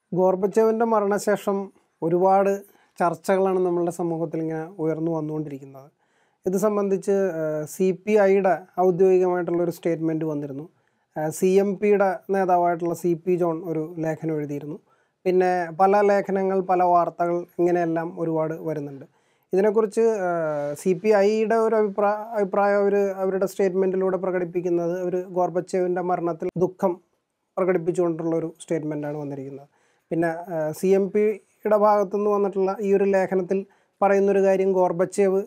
ഗോർബച്ചേവിൻ്റെ മരണശേഷം ഒരുപാട് ചർച്ചകളാണ് നമ്മളുടെ സമൂഹത്തിൽ ഇങ്ങനെ ഉയർന്നു വന്നുകൊണ്ടിരിക്കുന്നത് ഇത് സംബന്ധിച്ച് സി പി ഐയുടെ ഔദ്യോഗികമായിട്ടുള്ളൊരു സ്റ്റേറ്റ്മെൻറ്റ് വന്നിരുന്നു സി എം പിയുടെ നേതാവായിട്ടുള്ള സി പി ജോൺ ഒരു ലേഖനം എഴുതിയിരുന്നു പിന്നെ പല ലേഖനങ്ങൾ പല വാർത്തകൾ ഇങ്ങനെയെല്ലാം ഒരുപാട് വരുന്നുണ്ട് ഇതിനെക്കുറിച്ച് സി പി ഐയുടെ ഒരു അഭിപ്രായ അഭിപ്രായം അവർ അവരുടെ സ്റ്റേറ്റ്മെൻറ്റിലൂടെ പ്രകടിപ്പിക്കുന്നത് അവർ ഗോർബച്ചേവിൻ്റെ മരണത്തിൽ ദുഃഖം പ്രകടിപ്പിച്ചുകൊണ്ടുള്ള ഒരു സ്റ്റേറ്റ്മെൻറ്റാണ് വന്നിരിക്കുന്നത് പിന്നെ സി എം പിയുടെ ഭാഗത്തുനിന്ന് വന്നിട്ടുള്ള ഈ ഒരു ലേഖനത്തിൽ പറയുന്നൊരു കാര്യം ഗോർബച്ചേവ്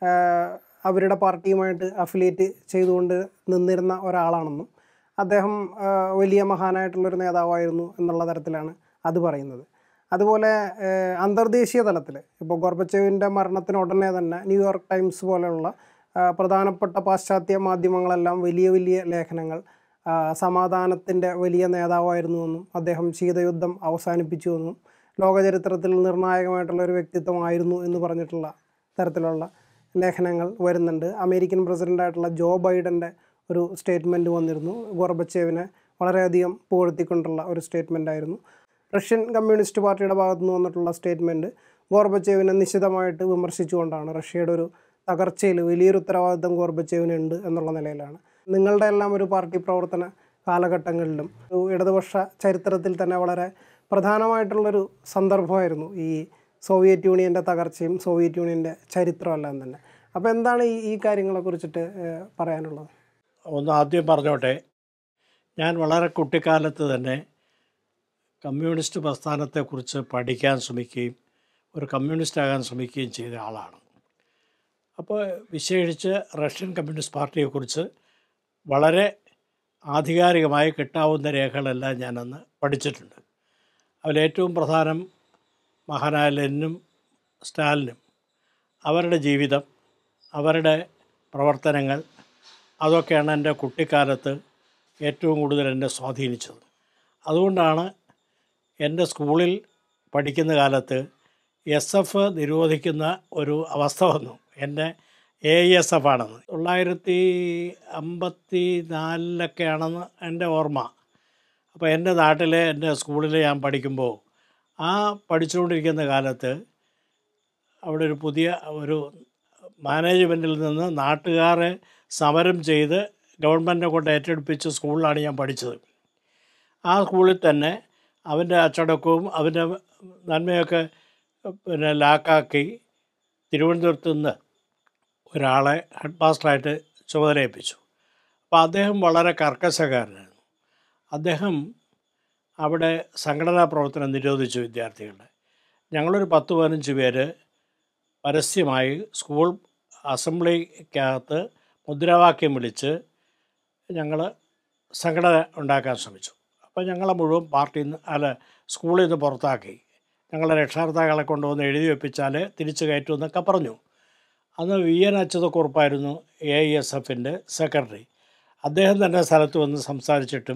അവരുടെ പാർട്ടിയുമായിട്ട് അഫിലിയേറ്റ് ചെയ്തുകൊണ്ട് നിന്നിരുന്ന ഒരാളാണെന്നും അദ്ദേഹം ആ, വലിയ മഹാനായിട്ടുള്ളൊരു നേതാവായിരുന്നു എന്നുള്ള തരത്തിലാണ് അത് പറയുന്നത് അതുപോലെ ഏഹ്, അന്തർദേശീയ തലത്തിൽ ഇപ്പോൾ ഗോർബച്ചേവിൻ്റെ മരണത്തിന് ഉടനെ തന്നെ ന്യൂയോർക്ക് ടൈംസ് പോലെയുള്ള ആ, പ്രധാനപ്പെട്ട പാശ്ചാത്യ മാധ്യമങ്ങളെല്ലാം വലിയ വലിയ ലേഖനങ്ങൾ ആ, സമാധാനത്തിൻ്റെ വലിയ നേതാവായിരുന്നുവെന്നും അദ്ദേഹം ശീതയുദ്ധം അവസാനിപ്പിച്ചുവെന്നും ലോകചരിത്രത്തിൽ നിർണായകമായിട്ടുള്ള ഒരു വ്യക്തിത്വമായിരുന്നു എന്ന് പറഞ്ഞിട്ടുള്ള തരത്തിലുള്ള ലേഖനങ്ങൾ വരുന്നുണ്ട് അമേരിക്കൻ പ്രസിഡൻ്റായിട്ടുള്ള ജോ ബൈഡൻ്റെ ഒരു സ്റ്റേറ്റ്മെൻറ്റ് വന്നിരുന്നു ഗോർബച്ചേവിനെ വളരെയധികം പുകഴ്ത്തിക്കൊണ്ടുള്ള ഒരു സ്റ്റേറ്റ്മെൻ്റ് ആയിരുന്നു റഷ്യൻ കമ്മ്യൂണിസ്റ്റ് പാർട്ടിയുടെ ഭാഗത്തു നിന്ന് വന്നിട്ടുള്ള സ്റ്റേറ്റ്മെൻറ്റ് ഗോർബച്ചേവിനെ നിശിതമായിട്ട് വിമർശിച്ചുകൊണ്ടാണ് റഷ്യയുടെ ഒരു തകർച്ചയിൽ വലിയൊരു ഉത്തരവാദിത്തം ഗോർബച്ചേവിനുണ്ട് എന്നുള്ള നിലയിലാണ് നിങ്ങളുടെ എല്ലാം ഒരു പാർട്ടി പ്രവർത്തന കാലഘട്ടങ്ങളിലും ഒരു ഇടതുപക്ഷ ചരിത്രത്തിൽ തന്നെ വളരെ പ്രധാനമായിട്ടുള്ളൊരു സന്ദർഭമായിരുന്നു ഈ സോവിയറ്റ് യൂണിയൻ്റെ തകർച്ചയും സോവിയറ്റ് യൂണിയൻ്റെ ചരിത്രമെല്ലാം തന്നെ അപ്പോൾ എന്താണ് ഈ ഈ കാര്യങ്ങളെ കുറിച്ചിട്ട് ഏഹ്, പറയാനുള്ളത് ഒന്ന് ആദ്യം പറഞ്ഞോട്ടെ ഞാൻ വളരെ കുട്ടിക്കാലത്ത് തന്നെ കമ്മ്യൂണിസ്റ്റ് പ്രസ്ഥാനത്തെക്കുറിച്ച് പഠിക്കാൻ ശ്രമിക്കുകയും ഒരു കമ്മ്യൂണിസ്റ്റ് ആകാൻ ശ്രമിക്കുകയും ചെയ്ത ആളാണ് അപ്പോൾ വിശേഷിച്ച് റഷ്യൻ കമ്മ്യൂണിസ്റ്റ് പാർട്ടിയെക്കുറിച്ച് വളരെ ആധികാരികമായി കിട്ടാവുന്ന രേഖകളെല്ലാം ഞാനന്ന് പഠിച്ചിട്ടുണ്ട് അതിലേറ്റവും പ്രധാനം മഹാനായ ലെനിനും സ്റ്റാലിനും അവരുടെ ജീവിതം അവരുടെ പ്രവർത്തനങ്ങൾ അതൊക്കെയാണ് എൻ്റെ കുട്ടിക്കാലത്ത് ഏറ്റവും കൂടുതൽ എന്നെ സ്വാധീനിച്ചത് അതുകൊണ്ടാണ് എൻ്റെ സ്കൂളിൽ പഠിക്കുന്ന കാലത്ത് എസ് എഫ് നിരോധിക്കുന്ന ഒരു അവസ്ഥ വന്നു എൻ്റെ എ എസ് എഫ് ആണെന്ന് തൊള്ളായിരത്തി അമ്പത്തി നാലിലൊക്കെയാണെന്ന് എൻ്റെ ഓർമ്മ അപ്പോൾ എൻ്റെ നാട്ടിലെ എൻ്റെ സ്കൂളിൽ ഞാൻ പഠിക്കുമ്പോൾ ആ പഠിച്ചുകൊണ്ടിരിക്കുന്ന കാലത്ത് അവിടെ ഒരു പുതിയ ഒരു മാനേജ്മെൻറ്റിൽ നിന്ന് നാട്ടുകാരെ സമരം ചെയ്ത് ഗവൺമെൻറ്റിനെ കൊണ്ട് ഏറ്റെടുപ്പിച്ച സ്കൂളിലാണ് ഞാൻ പഠിച്ചത് ആ സ്കൂളിൽ തന്നെ അവൻ്റെ അച്ചടക്കവും അവൻ്റെ നന്മയൊക്കെ പിന്നെ ലാക്കാക്കി തിരുവനന്തപുരത്ത് നിന്ന് ഒരാളെ ഹെഡ് മാസ്റ്ററായിട്ട് ചുമതലയേൽപ്പിച്ചു അപ്പോൾ അദ്ദേഹം വളരെ കർക്കശക്കാരനായിരുന്നു അദ്ദേഹം അവിടെ സംഘടനാ പ്രവർത്തനം നിരോധിച്ചു വിദ്യാർത്ഥികളുടെ ഞങ്ങളൊരു പത്ത് പതിനഞ്ച് പേര് പരസ്യമായി സ്കൂൾ അസംബ്ലിക്കകത്ത് മുദ്രാവാക്യം വിളിച്ച് ഞങ്ങൾ സംഘടന ഉണ്ടാക്കാൻ ശ്രമിച്ചു അപ്പോൾ ഞങ്ങളെ മുഴുവൻ പാർട്ടിയിൽ നിന്ന് അല്ല സ്കൂളിൽ നിന്ന് പുറത്താക്കി ഞങ്ങളെ രക്ഷാകർത്താക്കളെ കൊണ്ടുവന്ന് എഴുതി വെപ്പിച്ചാൽ തിരിച്ചു കയറ്റുമെന്നൊക്കെ പറഞ്ഞു അന്ന് വി എൻ അച്യുതക്കുറുപ്പായിരുന്നു എ ഐ എസ് എഫിൻ്റെ സെക്രട്ടറി അദ്ദേഹം തന്നെ സ്ഥലത്ത് വന്ന് സംസാരിച്ചിട്ടും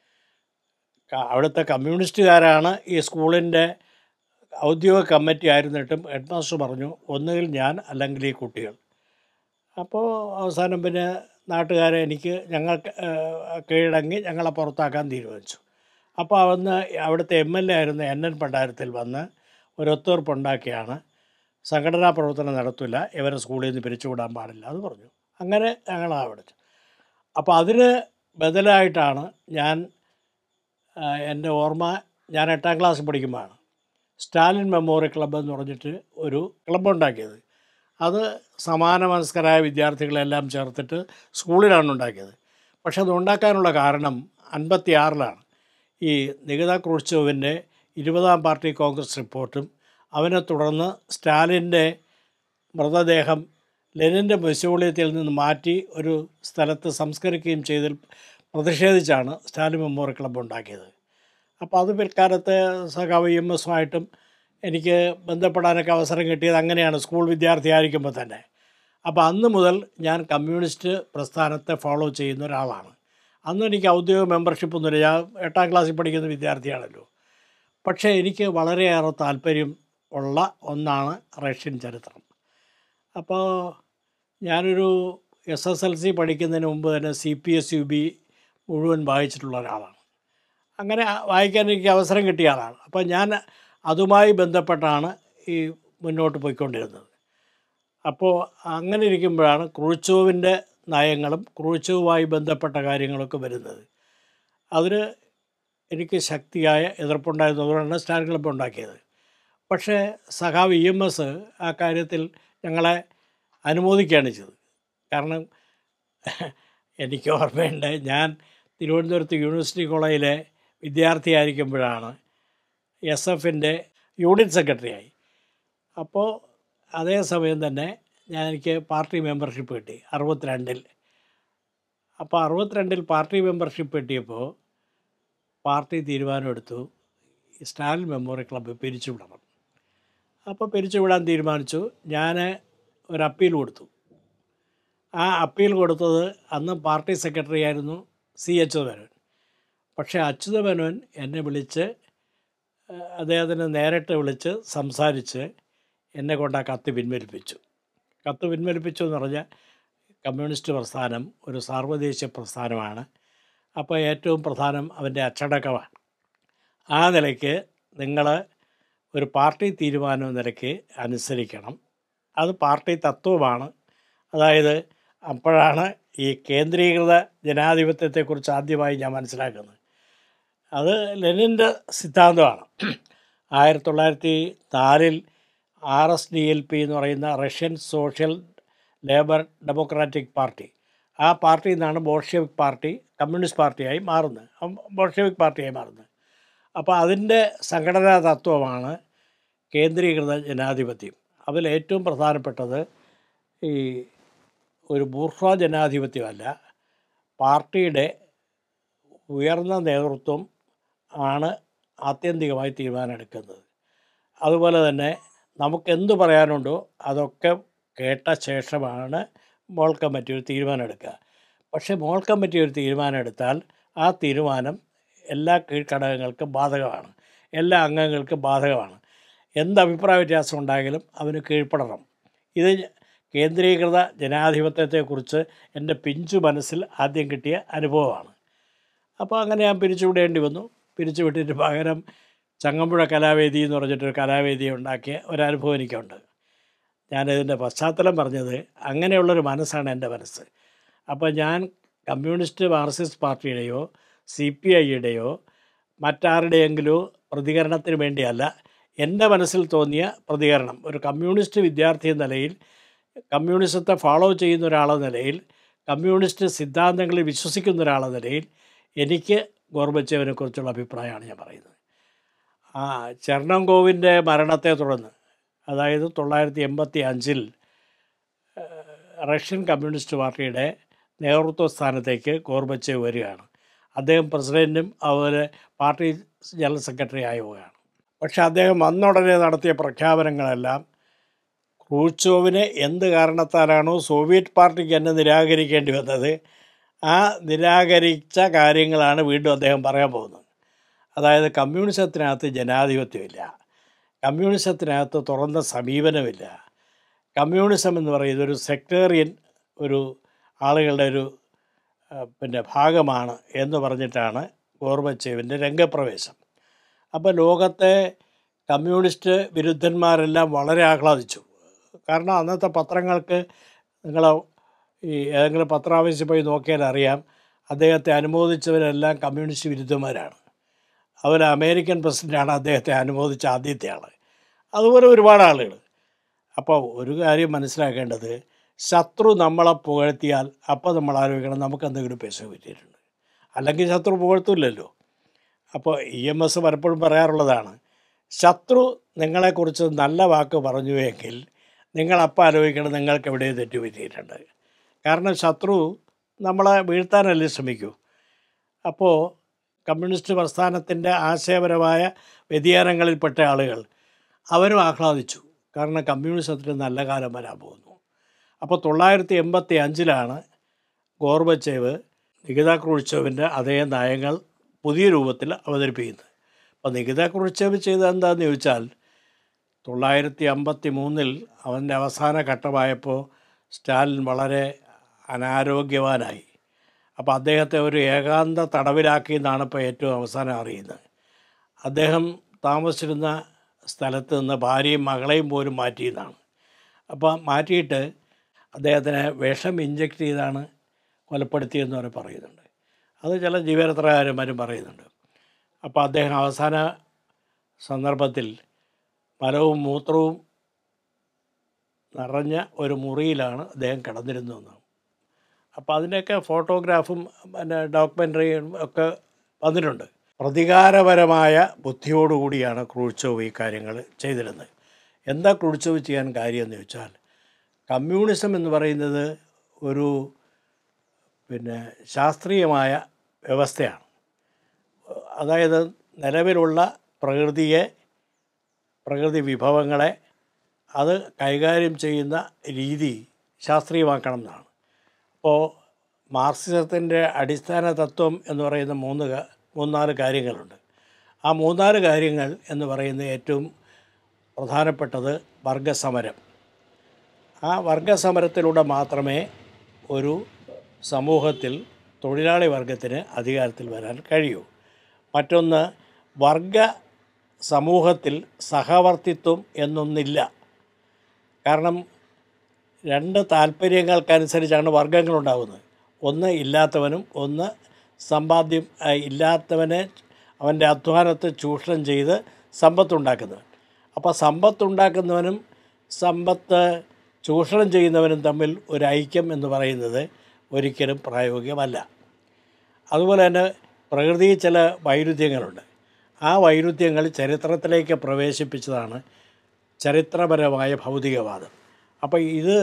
ക- അവിടുത്തെ കമ്മ്യൂണിസ്റ്റുകാരാണ് ഈ സ്കൂളിൻ്റെ ഔദ്യോഗിക കമ്മിറ്റി ആയിരുന്നിട്ടും ഹെഡ് മാസ്റ്റർ പറഞ്ഞു ഒന്നുകിൽ ഞാൻ അല്ലെങ്കിൽ ഈ കുട്ടികൾ അപ്പോൾ അവസാനം പിന്നെ നാട്ടുകാരെ എനിക്ക് ഞങ്ങൾക്ക് ഏഹ്, കീഴടങ്ങി ഞങ്ങളെ പുറത്താക്കാൻ തീരുമാനിച്ചു അപ്പോൾ അന്ന് അവിടുത്തെ എം എൽ എ ആയിരുന്ന എൻ എൻ പണ്ടാരത്തിൽ വന്ന് ഒരു ഒത്തുതീർപ്പുണ്ടാക്കിയാണ് സംഘടനാ പ്രവർത്തനം നടത്തില്ല ഇവരെ സ്കൂളിൽ നിന്ന് പിരിച്ചുവിടാൻ പാടില്ല എന്ന് പറഞ്ഞു അങ്ങനെ ഞങ്ങൾ അവിടെ അപ്പോൾ അതിന് ബദലായിട്ടാണ് ഞാൻ ആ, എൻ്റെ ഓർമ്മ ഞാൻ എട്ടാം ക്ലാസ് പഠിക്കുമ്പോഴാണ് സ്റ്റാലിൻ മെമ്മോറിയൽ ക്ലബ്ബ് എന്ന് പറഞ്ഞിട്ട് ഒരു ക്ലബ്ബ് ഉണ്ടാക്കിയത് അത് സമാന മനസ്കരായ വിദ്യാർത്ഥികളെല്ലാം ചേർത്തിട്ട് സ്കൂളിലാണ് ഉണ്ടാക്കിയത് പക്ഷെ അത് ഉണ്ടാക്കാനുള്ള കാരണം അൻപത്തി ആറിലാണ് ഈ നികിത ക്രൂഷ്ചോവിൻ്റെ ഇരുപതാം പാർട്ടി കോൺഗ്രസ് റിപ്പോർട്ടും അവനെ തുടർന്ന് സ്റ്റാലിൻ്റെ മൃതദേഹം ലെനിൻ്റെ മ്യൂസിയോളിയത്തിൽ നിന്ന് മാറ്റി ഒരു സ്ഥലത്ത് സംസ്കരിക്കുകയും ചെയ്തതിൽ പ്രതിഷേധിച്ചാണ് സ്റ്റാലിൻ മെമ്മോറിയൽ ക്ലബ്ബ് ഉണ്ടാക്കിയത് അപ്പോൾ അത് പിൽക്കാലത്ത് സഖാവ് എം എസുമായിട്ടും എനിക്ക് ബന്ധപ്പെടാനൊക്കെ അവസരം കിട്ടിയത് അങ്ങനെയാണ് സ്കൂൾ വിദ്യാർത്ഥിയായിരിക്കുമ്പോൾ തന്നെ അപ്പോൾ അന്ന് മുതൽ ഞാൻ കമ്മ്യൂണിസ്റ്റ് പ്രസ്ഥാനത്തെ ഫോളോ ചെയ്യുന്ന ഒരാളാണ് അന്ന് എനിക്ക് ഔദ്യോഗിക മെമ്പർഷിപ്പ് ഒന്നുമില്ല ഞാൻ എട്ടാം ക്ലാസ്സിൽ പഠിക്കുന്ന വിദ്യാർത്ഥിയാണല്ലോ പക്ഷേ എനിക്ക് വളരെയേറെ താല്പര്യം ഉള്ള ഒന്നാണ് റഷ്യൻ ചരിത്രം അപ്പോൾ ഞാനൊരു എസ് എസ് എൽ സി പഠിക്കുന്നതിന് മുമ്പ് തന്നെ C P S U B മുഴുവൻ വായിച്ചിട്ടുള്ള ഒരാളാണ് അങ്ങനെ വായിക്കാൻ എനിക്ക് അവസരം കിട്ടിയ ആളാണ് അപ്പോൾ ഞാൻ അതുമായി ബന്ധപ്പെട്ടാണ് ഈ മുന്നോട്ട് പോയിക്കൊണ്ടിരുന്നത് അപ്പോൾ അങ്ങനെ ഇരിക്കുമ്പോഴാണ് ക്രൂച്ചോവിൻ്റെ നയങ്ങളും ക്രൂച്ചോവുമായി ബന്ധപ്പെട്ട കാര്യങ്ങളൊക്കെ വരുന്നത് അതിന് എനിക്ക് ശക്തിയായ എതിർപ്പുണ്ടായിരുന്നതുകൊണ്ടാണ് സ്റ്റാർ ക്ലബ്ബ് ഉണ്ടാക്കിയത് പക്ഷേ സഖാവ് ഇ എം എസ് ആ കാര്യത്തിൽ ഞങ്ങളെ അനുമോദിക്കുകയാണ് ചെയ്തത് കാരണം എനിക്ക് ഓർമ്മയുണ്ട് ഞാൻ തിരുവനന്തപുരത്ത് യൂണിവേഴ്സിറ്റി കോളേജിലെ വിദ്യാർത്ഥിയായിരിക്കുമ്പോഴാണ് എസ് എഫിൻ്റെ യൂണിറ്റ് സെക്രട്ടറിയായി അപ്പോൾ അതേ സമയം തന്നെ ഞാൻ എനിക്ക് പാർട്ടി മെമ്പർഷിപ്പ് കിട്ടി അറുപത്തിരണ്ടിൽ അപ്പോൾ അറുപത്തിരണ്ടിൽ പാർട്ടി മെമ്പർഷിപ്പ് കിട്ടിയപ്പോൾ പാർട്ടി തീരുമാനമെടുത്തു ഈ സ്റ്റാലിൻ മെമ്മോറിയൽ ക്ലബ്ബ് പിരിച്ചുവിടണം അപ്പോൾ പിരിച്ചുവിടാൻ തീരുമാനിച്ചു ഞാൻ ഒരു അപ്പീൽ കൊടുത്തു ആ അപ്പീൽ കൊടുത്തത് അന്ന് പാർട്ടി സെക്രട്ടറി ആയിരുന്നു സി അച്യുതമേനോൻ പക്ഷേ അച്യുതമേനോൻ എന്നെ വിളിച്ച് ഏഹ്, അദ്ദേഹത്തിന് നേരിട്ട് വിളിച്ച് സംസാരിച്ച് എന്നെ കൊണ്ട് ആ കത്ത് പിൻവലിപ്പിച്ചു കത്ത് പിൻവലിപ്പിച്ചു എന്ന് പറഞ്ഞാൽ കമ്മ്യൂണിസ്റ്റ് പ്രസ്ഥാനം ഒരു സാർവദേശീയ പ്രസ്ഥാനമാണ് അപ്പോൾ ഏറ്റവും പ്രധാനം അവൻ്റെ അച്ചടക്കമാണ് ആ നിലയ്ക്ക് നിങ്ങൾ ഒരു പാർട്ടി തീരുമാനം എന്ന നിലയ്ക്ക് അനുസരിക്കണം അത് പാർട്ടി തത്വമാണ് അതായത് അപ്പോഴാണ് ഈ കേന്ദ്രീകൃത ജനാധിപത്യത്തെക്കുറിച്ച് ആദ്യമായി ഞാൻ മനസ്സിലാക്കുന്നത് അത് ലെനിൻ്റെ സിദ്ധാന്തമാണ് ആയിരത്തി തൊള്ളായിരത്തി നാലിൽ R S D L P എന്ന് പറയുന്ന Russian social labour democratic party ആ പാർട്ടിയിൽ നിന്നാണ് ബോൾഷെവിക് പാർട്ടി കമ്മ്യൂണിസ്റ്റ് പാർട്ടിയായി മാറുന്നത് അപ്പം ബോൾഷെവിക് പാർട്ടിയായി മാറുന്നത് അപ്പോൾ അതിൻ്റെ സംഘടനാ തത്വമാണ് കേന്ദ്രീകൃത ജനാധിപത്യം അതിൽ ഏറ്റവും പ്രധാനപ്പെട്ടത് ഈ ഒരു ബൂർഷ്വാ ജനാധിപത്യമല്ല പാർട്ടിയുടെ ഉയർന്ന നേതൃത്വം ആണ് ആത്യന്തികമായി തീരുമാനമെടുക്കുന്നത് അതുപോലെ തന്നെ നമുക്ക് എന്ത് പറയാനുണ്ടോ അതൊക്കെ കേട്ട ശേഷമാണ് മോൾ കമ്മിറ്റി ഒരു തീരുമാനം എടുക്കുക പക്ഷേ മോൾ കമ്മിറ്റി ഒരു തീരുമാനം എടുത്താൽ ആ തീരുമാനം എല്ലാ കീഴ്ഘടകങ്ങൾക്കും ബാധകമാണ് എല്ലാ അംഗങ്ങൾക്കും ബാധകമാണ് എന്ത് അഭിപ്രായ വ്യത്യാസം ഉണ്ടായാലും അവന് കീഴ്പ്പെടണം ഇത് കേന്ദ്രീകൃത ജനാധിപത്യത്തെക്കുറിച്ച് എൻ്റെ പിഞ്ചു മനസ്സിൽ ആദ്യം കിട്ടിയ അനുഭവമാണ് അപ്പോൾ അങ്ങനെ ഞാൻ പിരിച്ചുവിടേണ്ടി വന്നു പിരിച്ചുവിട്ടിട്ട് പകരം ചങ്ങമ്പുഴ കലാവേദി എന്ന് പറഞ്ഞിട്ടൊരു കലാവേദി ഉണ്ടാക്കിയ ഒരനുഭവം എനിക്കുണ്ട് ഞാനിതിൻ്റെ പശ്ചാത്തലം പറഞ്ഞത് അങ്ങനെയുള്ളൊരു മനസ്സാണ് എൻ്റെ മനസ്സ് അപ്പോൾ ഞാൻ കമ്മ്യൂണിസ്റ്റ് മാർക്സിസ്റ്റ് പാർട്ടിയുടെയോ സി പി ഐയുടെയോ മറ്റാരുടെയെങ്കിലോ പ്രതികരണത്തിന് വേണ്ടിയല്ല എൻ്റെ മനസ്സിൽ തോന്നിയ പ്രതികരണം ഒരു കമ്മ്യൂണിസ്റ്റ് വിദ്യാർത്ഥി എന്ന നിലയിൽ കമ്മ്യൂണിസത്തെ ഫോളോ ചെയ്യുന്ന ഒരാളെന്ന നിലയിൽ കമ്മ്യൂണിസ്റ്റ് സിദ്ധാന്തങ്ങളിൽ വിശ്വസിക്കുന്ന ഒരാളെന്ന നിലയിൽ എനിക്ക് ഗോർബച്ചേവിനെ കുറിച്ചുള്ള അഭിപ്രായമാണ് ഞാൻ പറയുന്നത് ആ ചെർണങ്കോവിൻ്റെ മരണത്തെ തുടർന്ന് അതായത് തൊള്ളായിരത്തി എൺപത്തി അഞ്ചിൽ റഷ്യൻ കമ്മ്യൂണിസ്റ്റ് പാർട്ടിയുടെ നേതൃത്വ സ്ഥാനത്തേക്ക് ഗോർബച്ചേവ് വരികയാണ് അദ്ദേഹം പ്രസിഡൻറ്റും അതുപോലെ പാർട്ടി ജനറൽ സെക്രട്ടറി ആവുകയാണ് പക്ഷേ അദ്ദേഹം വന്നുടനെ നടത്തിയ പ്രഖ്യാപനങ്ങളെല്ലാം ക്രൂച്ചോവിനെ എന്ത് കാരണത്താലാണോ സോവിയറ്റ് പാർട്ടിക്ക് എന്നെ നിരാകരിക്കേണ്ടി വന്നത് ആ നിരാകരിച്ച കാര്യങ്ങളാണ് വീണ്ടും അദ്ദേഹം പറയാൻ പോകുന്നത് അതായത് കമ്മ്യൂണിസത്തിനകത്ത് ജനാധിപത്യമില്ല കമ്മ്യൂണിസത്തിനകത്ത് തുറന്ന സമീപനമില്ല കമ്മ്യൂണിസം എന്ന് പറയുന്നത് ഒരു സെക്ടേറിയൻ ഒരു ആളുകളുടെ ഒരു ആ, പിന്നെ ഭാഗമാണ് എന്ന് പറഞ്ഞിട്ടാണ് ഗോർബച്ചേവിൻ്റെ രംഗപ്രവേശം അപ്പോൾ ലോകത്തെ കമ്മ്യൂണിസ്റ്റ് വിരുദ്ധന്മാരെല്ലാം വളരെ ആഹ്ലാദിച്ചു കാരണം അന്നത്തെ പത്രങ്ങൾക്ക് നിങ്ങൾ ഈ ഏതെങ്കിലും പത്രാവശ്യം പോയി നോക്കിയാൽ അറിയാം അദ്ദേഹത്തെ അനുമോദിച്ചവരെല്ലാം കമ്മ്യൂണിസ്റ്റ് വിരുദ്ധന്മാരാണ് അതുപോലെ അമേരിക്കൻ പ്രസിഡൻ്റാണ് അദ്ദേഹത്തെ അനുമോദിച്ച ആദ്യത്തെ ആൾ അതുപോലെ ഒരുപാട് ആളുകൾ അപ്പോൾ ഒരു കാര്യം മനസ്സിലാക്കേണ്ടത് ശത്രു നമ്മളെ പുകഴ്ത്തിയാൽ അപ്പോൾ നമ്മൾ ആലോചിക്കണം നമുക്ക് എന്തെങ്കിലും പൈസ പറ്റിയിട്ടുണ്ട് അല്ലെങ്കിൽ ശത്രു പുകഴ്ത്തില്ലല്ലോ അപ്പോൾ ഇ എം എസ് പലപ്പോഴും പറയാറുള്ളതാണ് ശത്രു നിങ്ങളെക്കുറിച്ച് നല്ല വാക്ക് പറഞ്ഞുവെങ്കിൽ നിങ്ങളപ്പം ആലോചിക്കണം നിങ്ങൾക്ക് എവിടെയും തെറ്റ് പറ്റിയിട്ടുണ്ട് കാരണം ശത്രു നമ്മളെ വീഴ്ത്താനല്ലേ ശ്രമിക്കൂ അപ്പോൾ കമ്മ്യൂണിസ്റ്റ് പ്രസ്ഥാനത്തിൻ്റെ ആശയപരമായ വ്യതിയാനങ്ങളിൽപ്പെട്ട ആളുകൾ അവരും ആഹ്ലാദിച്ചു കാരണം കമ്മ്യൂണിസത്തിന് നല്ല കാലം വരാൻ പോകുന്നു അപ്പോൾ തൊള്ളായിരത്തി എൺപത്തി അഞ്ചിലാണ് ഗോർബച്ചേവ് നികിത ക്രൂച്ചേവിൻ്റെ അതേ നയങ്ങൾ പുതിയ രൂപത്തിൽ അവതരിപ്പിക്കുന്നത് അപ്പോൾ നികിത ക്രൂച്ചേവ് ചെയ്തത് എന്താണെന്ന് ചോദിച്ചാൽ തൊള്ളായിരത്തി അമ്പത്തി മൂന്നിൽ അവൻ്റെ അവസാന ഘട്ടമായപ്പോൾ സ്റ്റാലിൻ വളരെ അനാരോഗ്യവാനായി അപ്പോൾ അദ്ദേഹത്തെ ഒരു ഏകാന്ത തടവിലാക്കി എന്നാണ് ഇപ്പോൾ ഏറ്റവും അവസാനം അറിയുന്നത് അദ്ദേഹം താമസിച്ചിരുന്ന സ്ഥലത്ത് നിന്ന് ഭാര്യയും മകളെയും പോലും മാറ്റിയെന്നാണ് അപ്പോൾ മാറ്റിയിട്ട് അദ്ദേഹത്തിനെ വിഷം ഇഞ്ചക്ട് ചെയ്താണ് കൊലപ്പെടുത്തിയെന്ന് വരെ പറയുന്നുണ്ട് അത് ചില ജീവനത്രകാരന്മാരും പറയുന്നുണ്ട് അപ്പോൾ അദ്ദേഹം അവസാന സന്ദർഭത്തിൽ മലവും മൂത്രവും നിറഞ്ഞ ഒരു മുറിയിലാണ് അദ്ദേഹം കിടന്നിരുന്നതെന്ന് അപ്പോൾ അതിൻ്റെയൊക്കെ ഫോട്ടോഗ്രാഫും പിന്നെ ഡോക്യുമെൻ്ററിയും ഒക്കെ വന്നിട്ടുണ്ട് പ്രതികാരപരമായ ബുദ്ധിയോടുകൂടിയാണ് ക്രൂഴ്ചോവ് ഈ കാര്യങ്ങൾ ചെയ്തിരുന്നത് എന്താ ക്രൂഴ്ചോവ് ചെയ്യാൻ കാര്യമെന്ന് ചോദിച്ചാൽ കമ്മ്യൂണിസം എന്ന് പറയുന്നത് ഒരു പിന്നെ ശാസ്ത്രീയമായ വ്യവസ്ഥയാണ് അതായത് നിലവിലുള്ള പ്രകൃതിയെ പ്രകൃതി വിഭവങ്ങളെ അത് കൈകാര്യം ചെയ്യുന്ന രീതി ശാസ്ത്രീയമാക്കണം എന്നാണ് അപ്പോൾ മാർക്സിസത്തിൻ്റെ അടിസ്ഥാന തത്വം എന്ന് പറയുന്ന മൂന്ന് ക- മൂന്നാല് കാര്യങ്ങളുണ്ട് ആ മൂന്നാല് കാര്യങ്ങൾ എന്ന് പറയുന്ന ഏറ്റവും പ്രധാനപ്പെട്ടത് വർഗസമരം ആ വർഗസമരത്തിലൂടെ മാത്രമേ ഒരു സമൂഹത്തിൽ തൊഴിലാളി വർഗത്തിന് അധികാരത്തിൽ വരാൻ കഴിയൂ മറ്റൊന്ന് വർഗ സമൂഹത്തിൽ സഹവർത്തിത്വം എന്നൊന്നില്ല കാരണം രണ്ട് താല്പര്യങ്ങൾക്കനുസരിച്ചാണ് വർഗങ്ങളുണ്ടാകുന്നത് ഒന്ന് ഇല്ലാത്തവനും ഒന്ന് സമ്പാദ്യം ആ, ഇല്ലാത്തവനെ അവൻ്റെ അധ്വാനത്തെ ചൂഷണം ചെയ്ത് സമ്പത്തുണ്ടാക്കുന്നവൻ അപ്പോൾ സമ്പത്തുണ്ടാക്കുന്നവനും സമ്പത്ത് ചൂഷണം ചെയ്യുന്നവനും തമ്മിൽ ഒരു ഐക്യം എന്ന് പറയുന്നത് ഒരിക്കലും പ്രായോഗികമല്ല അതുപോലെ തന്നെ പ്രകൃതിയിൽ ചില വൈരുദ്ധ്യങ്ങളുണ്ട് ആ വൈരുദ്ധ്യങ്ങൾ ചരിത്രത്തിലേക്ക് പ്രവേശിപ്പിച്ചതാണ് ചരിത്രപരമായ ഭൗതികവാദം അപ്പോൾ ഇത്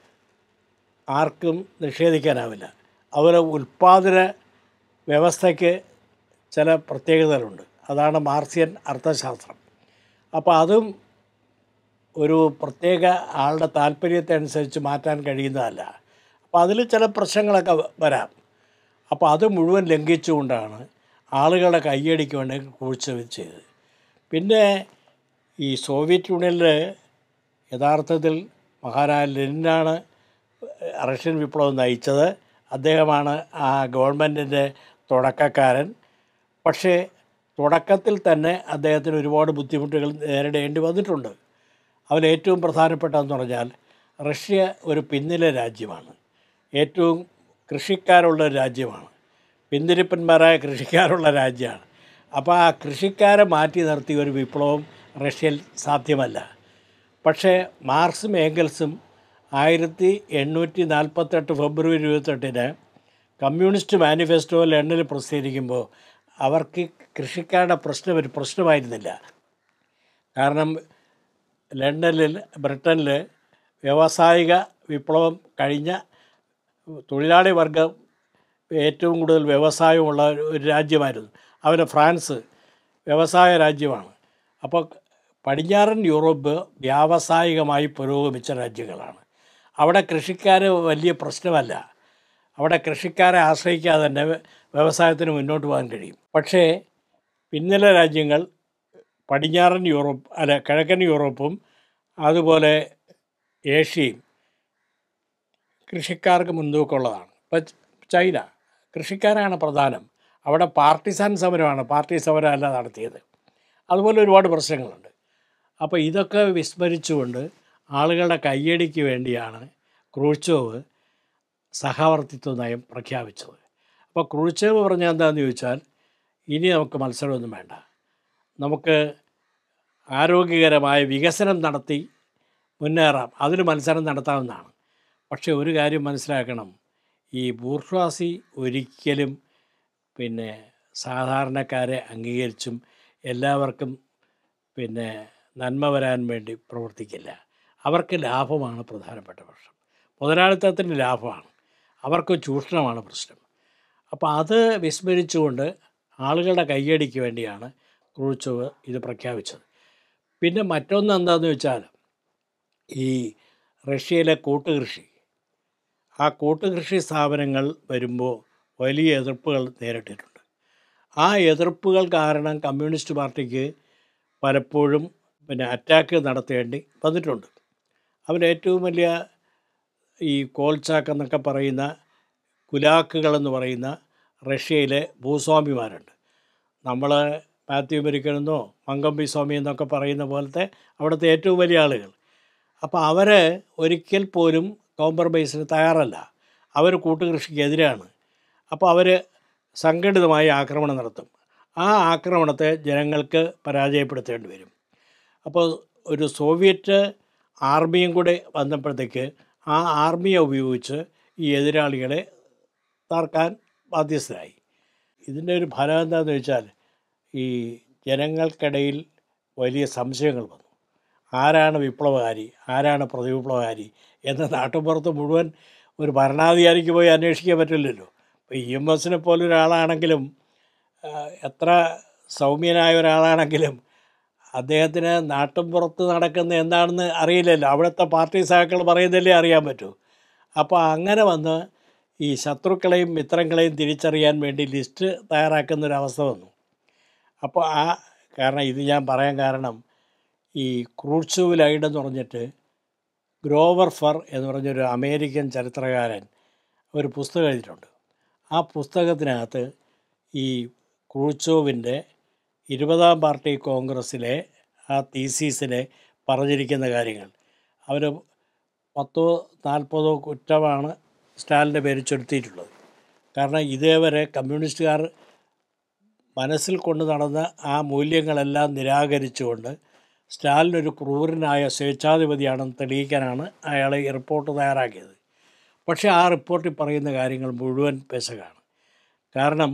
ആർക്കും നിഷേധിക്കാനാവില്ല അതുപോലെ ഉൽപ്പാദന വ്യവസ്ഥയ്ക്ക് ചില പ്രത്യേകതകളുണ്ട് അതാണ് മാർസിയൻ അർത്ഥശാസ്ത്രം അപ്പോൾ അതും ഒരു പ്രത്യേക ആളുടെ താല്പര്യത്തെ അനുസരിച്ച് മാറ്റാൻ കഴിയുന്നതല്ല അപ്പോൾ അതിൽ ചില പ്രശ്നങ്ങളൊക്കെ വ- വരാം അപ്പോൾ അത് മുഴുവൻ ലംഘിച്ചുകൊണ്ടാണ് ആളുകളുടെ കയ്യടിക്ക് വേണ്ടി കുഴിച്ച് ചെയ്തത് പിന്നെ ഈ സോവിയറ്റ് യൂണിയനിൽ യഥാർത്ഥത്തിൽ മഹാരാജ ലെനിനാണ് റഷ്യൻ വിപ്ലവം നയിച്ചത് അദ്ദേഹമാണ് ആ ഗവൺമെൻറ്റിൻ്റെ തുടക്കക്കാരൻ പക്ഷേ തുടക്കത്തിൽ തന്നെ അദ്ദേഹത്തിന് ഒരുപാട് ബുദ്ധിമുട്ടുകൾ നേരിടേണ്ടി വന്നിട്ടുണ്ട് അതിൽ ഏറ്റവും പ്രധാനപ്പെട്ടതെന്ന് പറഞ്ഞാൽ റഷ്യ ഒരു പിന്നിലെ രാജ്യമാണ് ഏറ്റവും കൃഷിക്കാരുള്ള ഒരു രാജ്യമാണ് പിന്തിരിപ്പന്മാരായ കൃഷിക്കാരുള്ള രാജ്യമാണ് അപ്പോൾ ആ കൃഷിക്കാരെ മാറ്റി നിർത്തിയ ഒരു വിപ്ലവം റഷ്യയിൽ സാധ്യമല്ല പക്ഷേ മാർക്സും ഏംഗൽസും ആയിരത്തി എണ്ണൂറ്റി നാൽപ്പത്തെട്ട് ഫെബ്രുവരി ഇരുപത്തെട്ടിന് കമ്മ്യൂണിസ്റ്റ് മാനിഫെസ്റ്റോ ലണ്ടനിൽ പ്രസിദ്ധീകരിക്കുമ്പോൾ അവർക്ക് കൃഷിക്കാരുടെ പ്രശ്നം ഒരു പ്രശ്നമായിരുന്നില്ല കാരണം ലണ്ടനിൽ ബ്രിട്ടനിൽ വ്യാവസായിക വിപ്ലവം കഴിഞ്ഞ തൊഴിലാളി വർഗം ഏറ്റവും കൂടുതൽ വ്യവസായമുള്ള ഒരു- ഒരു രാജ്യമായിരുന്നു അവരെ ഫ്രാൻസ് വ്യവസായ രാജ്യമാണ് അപ്പോൾ പടിഞ്ഞാറൻ യൂറോപ്പ് വ്യാവസായികമായി പുരോഗമിച്ച രാജ്യങ്ങളാണ് അവിടെ കൃഷിക്കാർ വലിയ പ്രശ്നമല്ല അവിടെ കൃഷിക്കാരെ ആശ്രയിക്കാതെ തന്നെ വ്യവസായത്തിന് മുന്നോട്ട് പോകാൻ കഴിയും പക്ഷേ പിന്നിലെ രാജ്യങ്ങൾ പടിഞ്ഞാറൻ യൂറോപ്പ് അല്ല കിഴക്കൻ യൂറോപ്പും അതുപോലെ ഏഷ്യയും കൃഷിക്കാർക്ക് മുൻതൂക്കമുള്ളതാണ് ഇപ്പം ചൈന കൃഷിക്കാരാണ് പ്രധാനം അവിടെ പാർട്ടിസാൻ സമരമാണ് പാർട്ടി സമരമല്ല നടത്തിയത് അതുപോലെ ഒരുപാട് പ്രശ്നങ്ങളുണ്ട് അപ്പോൾ ഇതൊക്കെ വിസ്മരിച്ചുകൊണ്ട് ആളുകളുടെ കയ്യടിക്ക് വേണ്ടിയാണ് ക്രൂച്ചോവ് സഹവർത്തിത്വ നയം പ്രഖ്യാപിച്ചത് അപ്പോൾ ക്രൂച്ചോവ് പറഞ്ഞാൽ എന്താണെന്ന് ചോദിച്ചാൽ ഇനി നമുക്ക് മത്സരമൊന്നും വേണ്ട നമുക്ക് ആരോഗ്യകരമായ വികസനം നടത്തി മുന്നേറാം അതിന് മത്സരം നടത്താവുന്നതാണ് പക്ഷേ ഒരു കാര്യം മനസ്സിലാക്കണം ഈ ബൂർഷ്വാസി ഒരിക്കലും പിന്നെ സാധാരണക്കാരെ അംഗീകരിച്ചും എല്ലാവർക്കും പിന്നെ നന്മ വരാൻ വേണ്ടി പ്രവർത്തിക്കില്ല അവർക്ക് ലാഭമാണ് പ്രധാനപ്പെട്ട പ്രശ്നം മുതലാളിത്തത്തിന് ലാഭമാണ് അവർക്ക് ചൂഷണമാണ് പ്രശ്നം അപ്പോൾ അത് വിസ്മരിച്ചുകൊണ്ട് ആളുകളുടെ കയ്യടിക്ക് വേണ്ടിയാണ് ക്രൂച്ചോവ് ഇത് പ്രഖ്യാപിച്ചത് പിന്നെ മറ്റൊന്ന് എന്താണെന്ന് വെച്ചാൽ ഈ റഷ്യയിലെ കൂട്ടുകൃഷി ആ കൂട്ടുകൃഷി സ്ഥാപനങ്ങൾ വരുമ്പോൾ വലിയ എതിർപ്പുകൾ നേരിട്ടിട്ടുണ്ട് ആ എതിർപ്പുകൾ കാരണം കമ്മ്യൂണിസ്റ്റ് പാർട്ടിക്ക് പലപ്പോഴും പിന്നെ അറ്റാക്ക് നടത്തേണ്ടി വന്നിട്ടുണ്ട് അതിൽ ഏറ്റവും വലിയ ഈ കോൾചാക്ക് എന്നൊക്കെ പറയുന്ന കുലാക്കുകൾ എന്ന് പറയുന്ന റഷ്യയിലെ ഭൂസ്വാമിമാരുണ്ട് നമ്മൾ മാത്യു മെരിക്കനെന്നോ മങ്കമ്പി സ്വാമി എന്നൊക്കെ പറയുന്ന പോലത്തെ അവിടുത്തെ ഏറ്റവും വലിയ ആളുകൾ അപ്പോൾ അവർ ഒരിക്കൽ പോലും കോംപ്രമൈസിന് തയ്യാറല്ല അവർ കൂട്ടുകൃഷിക്കെതിരാണ് അപ്പോൾ അവർ സംഘടിതമായി ആക്രമണം നടത്തും ആ ആക്രമണത്തെ ജനങ്ങൾക്ക് പരാജയപ്പെടുത്തേണ്ടി വരും അപ്പോൾ ഒരു സോവിയറ്റ് ആർമിയും കൂടെ വന്നപ്പോഴത്തേക്ക് ആ ആർമിയെ ഉപയോഗിച്ച് ഈ എതിരാളികളെ തകർക്കാൻ ബാധ്യസ്ഥരായി ഇതിൻ്റെ ഒരു ഫലം എന്താണെന്ന് വെച്ചാൽ ഈ ജനങ്ങൾക്കിടയിൽ വലിയ സംശയങ്ങൾ വന്നു ആരാണ് വിപ്ലവകാരി ആരാണ് പ്രതിവിപ്ലവകാരി എന്ന നാട്ടുപുറത്ത് മുഴുവൻ ഒരു ഭരണാധികാരിക്ക് പോയി അന്വേഷിക്കാൻ പറ്റില്ലല്ലോ ഇപ്പോൾ ഇ എം എസിനെ പോലെ ഒരാളാണെങ്കിലും ആ, എത്ര സൗമ്യനായ ഒരാളാണെങ്കിലും അദ്ദേഹത്തിന് നാട്ടുംപുറത്ത് നടക്കുന്ന എന്താണെന്ന് അറിയില്ലല്ലോ അവിടുത്തെ പാർട്ടി സഹാക്കൾ പറയുന്നതല്ലേ അറിയാൻ പറ്റൂ അപ്പോൾ അങ്ങനെ വന്ന് ഈ ശത്രുക്കളെയും മിത്രങ്ങളെയും തിരിച്ചറിയാൻ വേണ്ടി ലിസ്റ്റ് തയ്യാറാക്കുന്ന ഒരു അവസ്ഥ വന്നു അപ്പോൾ ആ കാരണം ഇത് ഞാൻ പറയാൻ കാരണം ഈ ക്രൂഡ്സൂവ് ലൈഡ് എന്ന് പറഞ്ഞിട്ട് ഗ്രോവർ ഫർ എന്ന് പറഞ്ഞൊരു അമേരിക്കൻ ചരിത്രകാരൻ ഒരു പുസ്തകം എഴുതിയിട്ടുണ്ട് ആ പുസ്തകത്തിനകത്ത് ഈ ക്രൂച്ചോവിൻ്റെ ഇരുപതാം പാർട്ടി കോൺഗ്രസ്സിലെ ആ തീസീസിലെ പറഞ്ഞിരിക്കുന്ന കാര്യങ്ങൾ അവർ പത്തോ നാൽപ്പതോ കുറ്റമാണ് സ്റ്റാലിൻ്റെ പേര് ചുരുത്തിയിട്ടുള്ളത് കാരണം ഇതേവരെ കമ്മ്യൂണിസ്റ്റുകാർ മനസ്സിൽ കൊണ്ട് നടന്ന ആ മൂല്യങ്ങളെല്ലാം നിരാകരിച്ചുകൊണ്ട് സ്റ്റാലിൻ ഒരു ക്രൂരനായ സ്വേച്ഛാധിപതിയാണെന്ന് തെളിയിക്കാനാണ് അയാൾ ഈ റിപ്പോർട്ട് തയ്യാറാക്കിയത് പക്ഷേ ആ റിപ്പോർട്ടിൽ പറയുന്ന കാര്യങ്ങൾ മുഴുവൻ പെശകാണ് കാരണം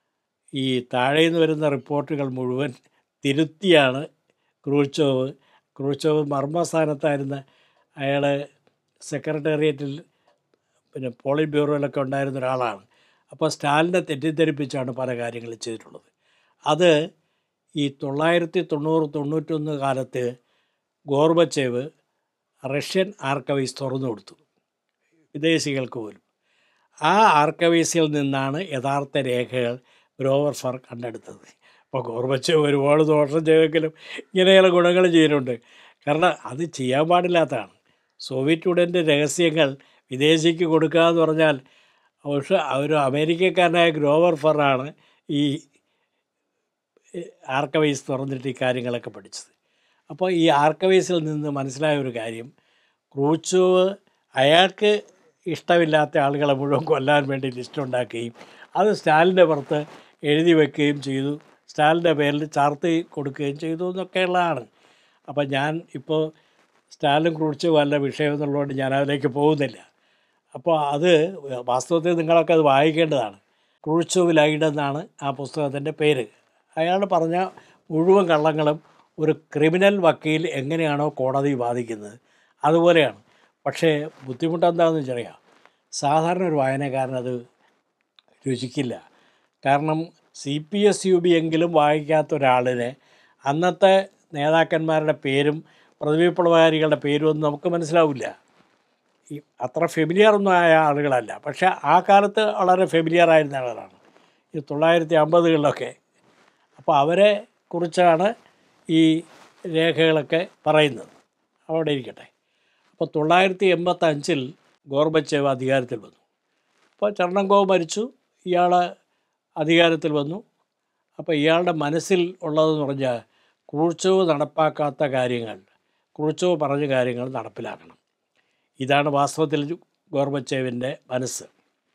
ഈ താഴെ നിന്ന് വരുന്ന റിപ്പോർട്ടുകൾ മുഴുവൻ തിരുത്തിയാണ് ക്രൂച്ചോവ് ക്രൂച്ചോവ് മർമ്മസ്ഥാനത്തായിരുന്ന അയാൾ സെക്രട്ടേറിയറ്റിൽ പിന്നെ പോളിറ്റ് ബ്യൂറോയിലൊക്കെ ഉണ്ടായിരുന്ന ഒരാളാണ് അപ്പോൾ സ്റ്റാലിനെ തെറ്റിദ്ധരിപ്പിച്ചാണ് പല കാര്യങ്ങളും ചെയ്തിട്ടുള്ളത് അത് ഈ തൊള്ളായിരത്തി തൊണ്ണൂറ് തൊണ്ണൂറ്റൊന്ന് കാലത്ത് ഗോർബച്ചേവ് റഷ്യൻ ആർക്കവൈസ് തുറന്നു കൊടുത്തു വിദേശികൾക്ക് പോലും ആ ആർക്കവൈസിൽ നിന്നാണ് യഥാർത്ഥ രേഖകൾ ഗ്രോവർ ഫർ കണ്ടെടുത്തത് അപ്പോൾ ഗോർബച്ചേവ് ഒരുപാട് ദോഷം ചെയ്തെങ്കിലും ഇങ്ങനെയുള്ള ഗുണങ്ങൾ ചെയ്യുന്നുണ്ട് കാരണം അത് ചെയ്യാൻ പാടില്ലാത്തതാണ് സോവിയറ്റ് യൂണിയൻ്റെ രഹസ്യങ്ങൾ വിദേശിക്ക് കൊടുക്കുക എന്ന് പറഞ്ഞാൽ പക്ഷേ ഒരു അമേരിക്കക്കാരനായ ഗ്രോവർ ഫറാണ് ഈ ആർക്കവൈസ് തുറന്നിട്ട് ഈ കാര്യങ്ങളൊക്കെ പഠിച്ചത് അപ്പോൾ ഈ ആർക്കവൈസിൽ നിന്ന് മനസ്സിലായ ഒരു കാര്യം ക്രൂച്ചോവ് അയാൾക്ക് ഇഷ്ടമില്ലാത്ത ആളുകളെ മുഴുവൻ കൊല്ലാൻ വേണ്ടി ലിസ്റ്റ് ഉണ്ടാക്കുകയും അത് സ്റ്റാലിൻ്റെ പുറത്ത് എഴുതി വെക്കുകയും ചെയ്തു സ്റ്റാലിൻ്റെ പേരിൽ ചാർത്തി കൊടുക്കുകയും ചെയ്തു എന്നൊക്കെയുള്ളതാണ് അപ്പം ഞാൻ ഇപ്പോൾ സ്റ്റാലിൻ ക്രൂച്ചോവ് അല്ല വിഷയം എന്നുള്ളതുകൊണ്ട് ഞാൻ അതിലേക്ക് പോകുന്നില്ല അപ്പോൾ അത് വാസ്തവത്തിൽ നിങ്ങളൊക്കെ അത് വായിക്കേണ്ടതാണ് ക്രൂച്ചോവ് ലൈഡ് എന്നാണ് ആ പുസ്തകത്തിൻ്റെ പേര് അയാൾ പറഞ്ഞ മുഴുവൻ കള്ളങ്ങളും ഒരു ക്രിമിനൽ വക്കീൽ എങ്ങനെയാണോ കോടതി വാദിക്കുന്നത് അതുപോലെയാണ് പക്ഷേ ബുദ്ധിമുട്ടെന്താണെന്ന് വെച്ചറിയാം സാധാരണ ഒരു വായനക്കാരൻ അത് രുചിക്കില്ല കാരണം C P S U B എങ്കിലും വായിക്കാത്ത ഒരാളിനെ അന്നത്തെ നേതാക്കന്മാരുടെ പേരും പ്രതിവിപ്ലവകാരികളുടെ പേരും ഒന്നും നമുക്ക് മനസ്സിലാവില്ല ഈ അത്ര ഫെമിലിയർ ഒന്നും ആയ ആളുകളല്ല പക്ഷേ ആ കാലത്ത് വളരെ ഫെമിലിയർ ആയിരുന്ന ആളുകളാണ് ഈ തൊള്ളായിരത്തി അമ്പതുകളിലൊക്കെ അപ്പോൾ അവരെ കുറിച്ചാണ് ഈ രേഖകളൊക്കെ പറയുന്നത് അവിടെ ഇരിക്കട്ടെ അപ്പോൾ തൊള്ളായിരത്തി എൺപത്തഞ്ചിൽ ഗോർബച്ചേവ് അധികാരത്തിൽ വന്നു അപ്പോൾ ചർണങ്കോവ് മരിച്ചു ഇയാൾ അധികാരത്തിൽ വന്നു അപ്പോൾ ഇയാളുടെ മനസ്സിൽ ഉള്ളതെന്ന് പറഞ്ഞാൽ ക്രൂച്ചോവ് നടപ്പാക്കാത്ത കാര്യങ്ങൾ ക്രൂച്ചോവ് പറഞ്ഞ കാര്യങ്ങൾ നടപ്പിലാക്കണം ഇതാണ് വാസ്തവത്തിൽ ഗോർബച്ചേവിൻ്റെ മനസ്സ്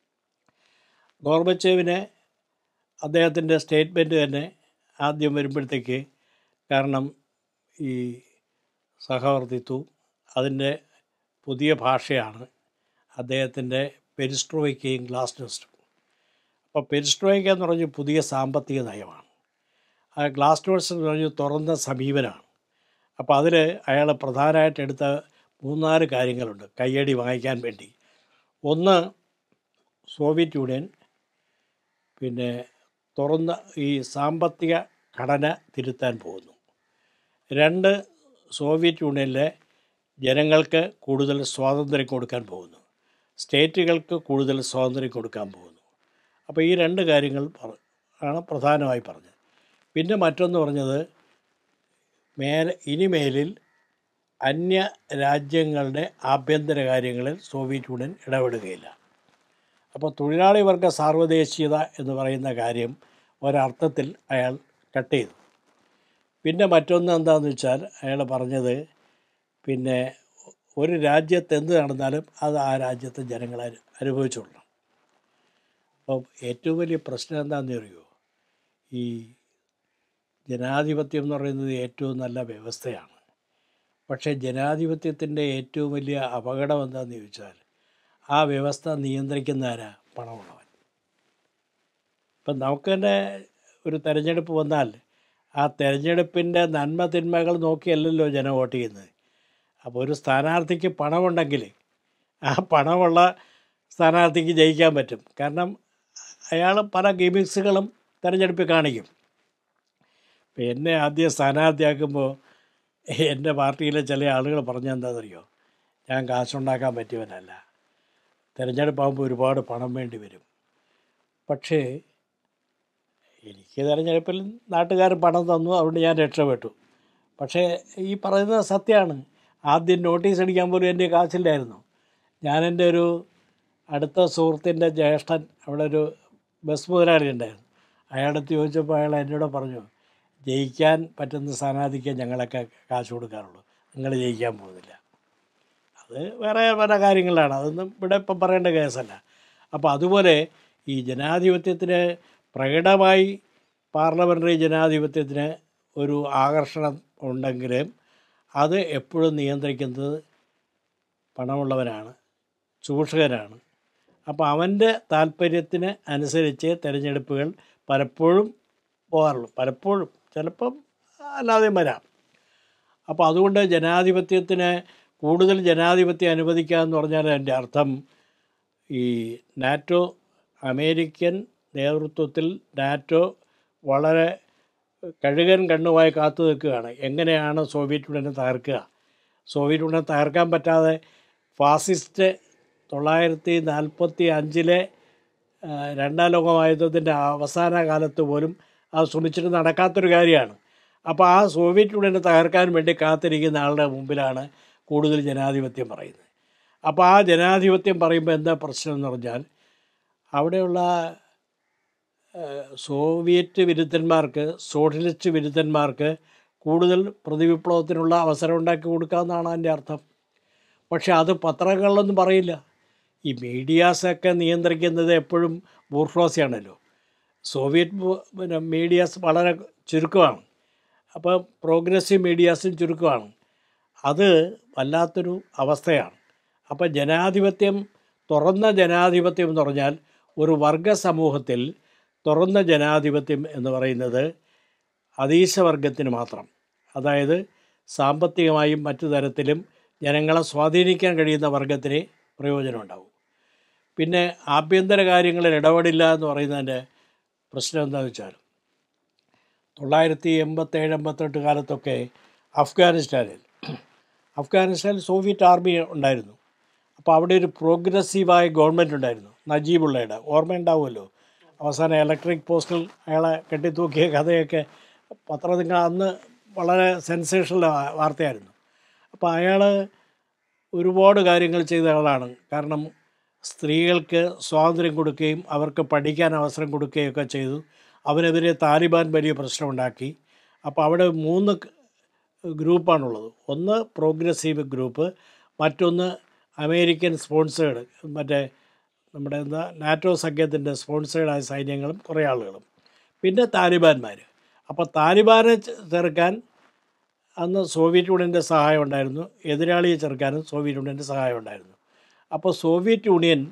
ഗോർബച്ചേവിനെ അദ്ദേഹത്തിൻ്റെ സ്റ്റേറ്റ്മെൻറ്റ് തന്നെ ആദ്യം വരുമ്പോഴത്തേക്ക് കാരണം ഈ സഹവർത്തിത്വം അതിൻ്റെ പുതിയ ഭാഷയാണ് അദ്ദേഹത്തിൻ്റെ പെരിസ്ട്രോയ്ക്കയും ഗ്ലാസ്നോസ്റ്റും അപ്പോൾ പെരിസ്ട്രോയ്ക്ക എന്ന് പറഞ്ഞ പുതിയ സാമ്പത്തിക നയമാണ് ആ ഗ്ലാസ്നോസ്റ്റ് എന്ന് പറഞ്ഞ തുറന്ന സമീപനമാണ് അപ്പോൾ അതിൽ അയാൾ പ്രധാനമായിട്ട് എടുത്ത മൂന്നാല് കാര്യങ്ങളുണ്ട് കയ്യടി വാങ്ങിക്കാൻ വേണ്ടി ഒന്ന് സോവിയറ്റ് യൂണിയൻ പിന്നെ തുറന്ന ഈ സാമ്പത്തിക ഘടന തിരുത്താൻ പോകുന്നു രണ്ട് സോവിയറ്റ് യൂണിയനിലെ ജനങ്ങൾക്ക് കൂടുതൽ സ്വാതന്ത്ര്യം കൊടുക്കാൻ പോകുന്നു സ്റ്റേറ്റുകൾക്ക് കൂടുതൽ സ്വാതന്ത്ര്യം കൊടുക്കാൻ പോകുന്നു അപ്പോൾ ഈ രണ്ട് കാര്യങ്ങൾ പറ ആണ് പ്രധാനമായി പറഞ്ഞത് പിന്നെ മറ്റൊന്ന് പറഞ്ഞത് മേലെ ഇനിമേലിൽ അന്യ രാജ്യങ്ങളുടെ ആഭ്യന്തര കാര്യങ്ങളിൽ സോവിയറ്റ് യൂണിയൻ ഇടപെടുകയില്ല അപ്പോൾ തൊഴിലാളി വർഗ സാർവദേശീയത എന്ന് പറയുന്ന കാര്യം ഒരർത്ഥത്തിൽ അയാൾ കട്ട് ചെയ്തു പിന്നെ മറ്റൊന്ന് എന്താണെന്ന് വെച്ചാൽ അയാൾ പറഞ്ഞത് പിന്നെ ഒരു രാജ്യത്ത് എന്ത് നടന്നാലും അത് ആ രാജ്യത്തെ ജനങ്ങൾ അനു അനുഭവിച്ചുകൊള്ളണം അപ്പോൾ ഏറ്റവും വലിയ പ്രശ്നം എന്താണെന്ന് അറിയുമോ ഈ ജനാധിപത്യം എന്ന് പറയുന്നത് ഏറ്റവും നല്ല വ്യവസ്ഥയാണ് പക്ഷേ ജനാധിപത്യത്തിൻ്റെ ഏറ്റവും വലിയ അപകടം എന്താണെന്ന് ചോദിച്ചാൽ ആ വ്യവസ്ഥ നിയന്ത്രിക്കുന്ന ആരാ പണമുള്ളവൻ ഇപ്പം നമുക്ക് തന്നെ ഒരു തെരഞ്ഞെടുപ്പ് വന്നാൽ ആ തെരഞ്ഞെടുപ്പിൻ്റെ നന്മ തിന്മകൾ നോക്കിയല്ലല്ലോ ജനം വോട്ട് ചെയ്യുന്നത് അപ്പോൾ ഒരു സ്ഥാനാർത്ഥിക്ക് പണമുണ്ടെങ്കിൽ ആ പണമുള്ള സ്ഥാനാർത്ഥിക്ക് ജയിക്കാൻ പറ്റും കാരണം അയാൾ പല ഗെയിമിങ്സുകളും തിരഞ്ഞെടുപ്പിൽ കാണിക്കും ഇപ്പം എന്നെ ആദ്യം സ്ഥാനാർത്ഥിയാക്കുമ്പോൾ എൻ്റെ പാർട്ടിയിലെ ചില ആളുകൾ പറഞ്ഞെന്താണെന്നറിയോ ഞാൻ കാശുണ്ടാക്കാൻ പറ്റിയവനല്ല തിരഞ്ഞെടുപ്പാകുമ്പോൾ ഒരുപാട് പണം വേണ്ടി വരും പക്ഷേ എനിക്ക് തിരഞ്ഞെടുപ്പിൽ നാട്ടുകാർ പണം തന്നു അതുകൊണ്ട് ഞാൻ രക്ഷപ്പെട്ടു പക്ഷേ ഈ പറയുന്നത് സത്യമാണ് ആദ്യം നോട്ടീസ് അടിക്കാൻ പോലും എൻ്റെ കാശില്ലായിരുന്നു ഞാൻ എൻ്റെ ഒരു അടുത്ത സുഹൃത്തിൻ്റെ ജ്യേഷ്ഠൻ അവിടെ ഒരു ബസ് മുതലാളി ഉണ്ടായിരുന്നു അയാളടുത്ത് ചോദിച്ചപ്പോൾ അയാൾ എന്നോട് പറഞ്ഞു ജയിക്കാൻ പറ്റുന്ന സ്ഥാനാർത്ഥിക്ക് ഞങ്ങളൊക്കെ കാശ് കൊടുക്കാറുള്ളൂ നിങ്ങൾ ജയിക്കാൻ പോകുന്നില്ല അത് വേറെ പല കാര്യങ്ങളാണ് അതൊന്നും ഇവിടെ ഇപ്പം പറയേണ്ട കേസല്ല അപ്പോൾ അതുപോലെ ഈ ജനാധിപത്യത്തിന് പ്രകടമായി പാർലമെൻ്ററി ജനാധിപത്യത്തിന് ഒരു ആകർഷണം ഉണ്ടെങ്കിലും അത് എപ്പോഴും നിയന്ത്രിക്കുന്നത് പണമുള്ളവനാണ് ചൂഷകനാണ് അപ്പോൾ അവൻ്റെ താല്പര്യത്തിന് അനുസരിച്ച് തിരഞ്ഞെടുപ്പുകൾ പലപ്പോഴും പോകാറുള്ളൂ പലപ്പോഴും ചിലപ്പം അല്ലാതെയും വരാം അപ്പോൾ അതുകൊണ്ട് ജനാധിപത്യത്തിന് കൂടുതൽ ജനാധിപത്യം അനുവദിക്കുക എന്ന് പറഞ്ഞാൽ എൻ്റെ അർത്ഥം ഈ നാറ്റോ അമേരിക്കൻ നേതൃത്വത്തിൽ നാറ്റോ വളരെ കഴുകൻ കണ്ണുമായി കാത്തു നിൽക്കുകയാണ് എങ്ങനെയാണ് സോവിയറ്റ് യൂണിയനെ തകർക്കുക സോവിയറ്റ് യൂണിയനെ തകർക്കാൻ പറ്റാതെ ഫാസിസ്റ്റ് തൊള്ളായിരത്തി നാൽപ്പത്തി അഞ്ചിലെ രണ്ടാം ലോകമായുദ്ധത്തിൻ്റെ അവസാന കാലത്ത് പോലും അത് ശ്രമിച്ചിട്ട് നടക്കാത്തൊരു കാര്യമാണ് അപ്പോൾ ആ സോവിയറ്റ് യൂണിയനെ തകർക്കാൻ വേണ്ടി കാത്തിരിക്കുന്ന ആളുടെ മുമ്പിലാണ് കൂടുതൽ ജനാധിപത്യം പറയുന്നത് അപ്പോൾ ആ ജനാധിപത്യം പറയുമ്പോൾ എന്താ പ്രശ്നം എന്ന് പറഞ്ഞാൽ അവിടെയുള്ള ഏഹ്, സോവിയറ്റ് വിരുദ്ധന്മാർക്ക് സോഷ്യലിസ്റ്റ് വിരുദ്ധന്മാർക്ക് കൂടുതൽ പ്രതിവിപ്ലവത്തിനുള്ള അവസരം ഉണ്ടാക്കി കൊടുക്കാമെന്നാണ് അതിൻ്റെ അർത്ഥം പക്ഷെ അത് പത്രങ്ങളിലൊന്നും പറയില്ല ഈ മീഡിയാസൊക്കെ നിയന്ത്രിക്കുന്നത് എപ്പോഴും ബൂർഫ്ലോസിയാണല്ലോ സോവിയറ്റ് ബു- പിന്നെ മീഡിയാസ് വളരെ ചുരുക്കമാണ് അപ്പോൾ പ്രോഗ്രസീവ് മീഡിയാസും ചുരുക്കമാണ് അത് വല്ലാത്തൊരു അവസ്ഥയാണ് അപ്പോൾ ജനാധിപത്യം തുറന്ന ജനാധിപത്യം എന്ന് പറഞ്ഞാൽ ഒരു വർഗ സമൂഹത്തിൽ തുറന്ന ജനാധിപത്യം എന്ന് പറയുന്നത് അതീശവർഗത്തിന് മാത്രം അതായത് സാമ്പത്തികമായും മറ്റു തരത്തിലും ജനങ്ങളെ സ്വാധീനിക്കാൻ കഴിയുന്ന വർഗത്തിന് പ്രയോജനം ഉണ്ടാവും പിന്നെ ആഭ്യന്തര കാര്യങ്ങളിൽ ഇടപെടില്ല എന്ന് പറയുന്നതിൻ്റെ പ്രശ്നം എന്താണെന്ന് വെച്ചാൽ തൊള്ളായിരത്തി എൺപത്തേഴ് എൺപത്തെട്ട് കാലത്തൊക്കെ അഫ്ഗാനിസ്ഥാനിൽ അഫ്ഗാനിസ്ഥാനിൽ സോവിയറ്റ് ആർമി ഉണ്ടായിരുന്നു അപ്പോൾ അവിടെ ഒരു പ്രോഗ്രസീവായ ഗവൺമെൻറ് ഉണ്ടായിരുന്നു നജീബുള്ളയുടെ ഓർമ്മയുണ്ടാവുമല്ലോ അവസാനം ഇലക്ട്രിക് പോസ്റ്റിൽ അയാളെ കെട്ടിത്തൂക്കിയ കഥയൊക്കെ പത്രത്തിൽ അന്ന് വളരെ സെൻസേഷണൽ വാർത്തയായിരുന്നു അപ്പോൾ അയാൾ ഒരുപാട് കാര്യങ്ങൾ ചെയ്ത ആളാണ് കാരണം സ്ത്രീകൾക്ക് സ്വാതന്ത്ര്യം കൊടുക്കുകയും അവർക്ക് പഠിക്കാൻ അവസരം കൊടുക്കുകയൊക്കെ ചെയ്തു അവനെതിരെ താലിബാൻ വലിയ പ്രശ്നമുണ്ടാക്കി അപ്പോൾ അവിടെ മൂന്ന് ക- ഗ്രൂപ്പാണുള്ളത് ഒന്ന് പ്രോഗ്രസീവ് ഗ്രൂപ്പ് മറ്റൊന്ന് അമേരിക്കൻ സ്പോൺസേഡ് മറ്റേ നമ്മുടെ എന്താ നാറ്റോ സഖ്യത്തിൻ്റെ സ്പോൺസേഡായ സൈന്യങ്ങളും കുറേ ആളുകളും പിന്നെ താലിബാന്മാർ അപ്പോൾ താലിബാനെ ചെ- ചെറുക്കാൻ അന്ന് സോവിയറ്റ് യൂണിയൻ്റെ സഹായം ഉണ്ടായിരുന്നു എതിരാളിയെ ചെറുക്കാനും സോവിയറ്റ് യൂണിയൻ്റെ സഹായം ഉണ്ടായിരുന്നു അപ്പോൾ സോവിയറ്റ് യൂണിയൻ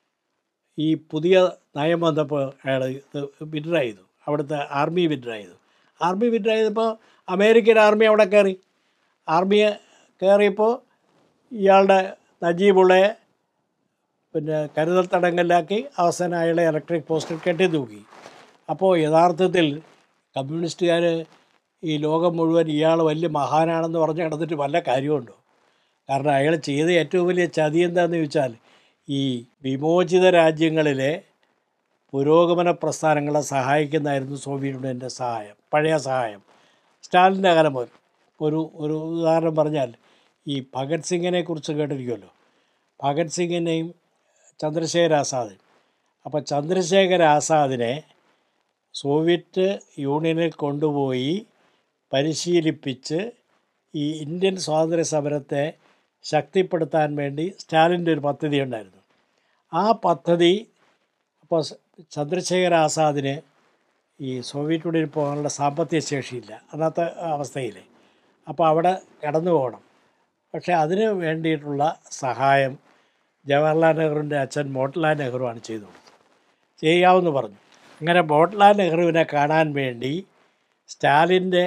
ഈ പുതിയ നയം വന്നപ്പോൾ അയാൾ ഇത് വിഡ്രാ ചെയ്തു അവിടുത്തെ ആർമി വിഡ്രാ ചെയ്തു ആർമി വിഡ്രാ ചെയ്തപ്പോൾ അമേരിക്കൻ ആർമി അവിടെ കയറി ആർമിയെ കയറിയപ്പോൾ ഇയാളുടെ നജീബുള്ളയെ പിന്നെ കരുതൽ തടങ്കലിലാക്കി അവസാനം അയാളെ ഇലക്ട്രിക് പോസ്റ്റിൽ കെട്ടി തൂക്കി അപ്പോൾ യഥാർത്ഥത്തിൽ കമ്മ്യൂണിസ്റ്റുകാർ ഈ ലോകം മുഴുവൻ ഇയാൾ വലിയ മഹാനാണെന്ന് പറഞ്ഞ് കിടന്നിട്ട് വല്ല കാര്യമുണ്ടോ കാരണം അയാൾ ചെയ്ത ഏറ്റവും വലിയ ചതി എന്താണെന്ന് ചോദിച്ചാൽ ഈ വിമോചിത രാജ്യങ്ങളിലെ പുരോഗമന പ്രസ്ഥാനങ്ങളെ സഹായിക്കുന്നതായിരുന്നു സോവിയറ്റ് യൂണിയൻ്റെ സഹായം പഴയ സഹായം സ്റ്റാലിൻ്റെ കാലം മുതൽ ഒരു ഒരു ഉദാഹരണം പറഞ്ഞാൽ ഈ ഭഗത് സിംഗിനെ കുറിച്ച് കേട്ടിരിക്കുമല്ലോ ഭഗത് സിംഗിനെയും ചന്ദ്രശേഖർ ആസാദ് അപ്പോൾ ചന്ദ്രശേഖർ ആസാദിനെ സോവിയറ്റ് യൂണിയനിൽ കൊണ്ടുപോയി പരിശീലിപ്പിച്ച് ഈ ഇന്ത്യൻ സ്വാതന്ത്ര്യ സമരത്തെ ശക്തിപ്പെടുത്താൻ വേണ്ടി സ്റ്റാലിൻ്റെ ഒരു പദ്ധതി ഉണ്ടായിരുന്നു ആ പദ്ധതി അപ്പോൾ സ- ചന്ദ്രശേഖർ ആസാദിന് ഈ സോവിയറ്റ് യൂണിയനിൽ പോകാനുള്ള സാമ്പത്തിക ശേഷിയില്ല അന്നത്തെ അവസ്ഥയിൽ അപ്പോൾ അവിടെ കടന്നു പോകണം പക്ഷേ അതിന് വേണ്ടിയിട്ടുള്ള സഹായം ജവഹർലാൽ നെഹ്റുവിൻ്റെ അച്ഛൻ മോട്ടിലാൽ നെഹ്റുവാണ് ചെയ്തു കൊടുത്തത് ചെയ്യാമെന്ന് പറഞ്ഞു അങ്ങനെ മോട്ടിലാൽ നെഹ്റുവിനെ കാണാൻ വേണ്ടി സ്റ്റാലിൻ്റെ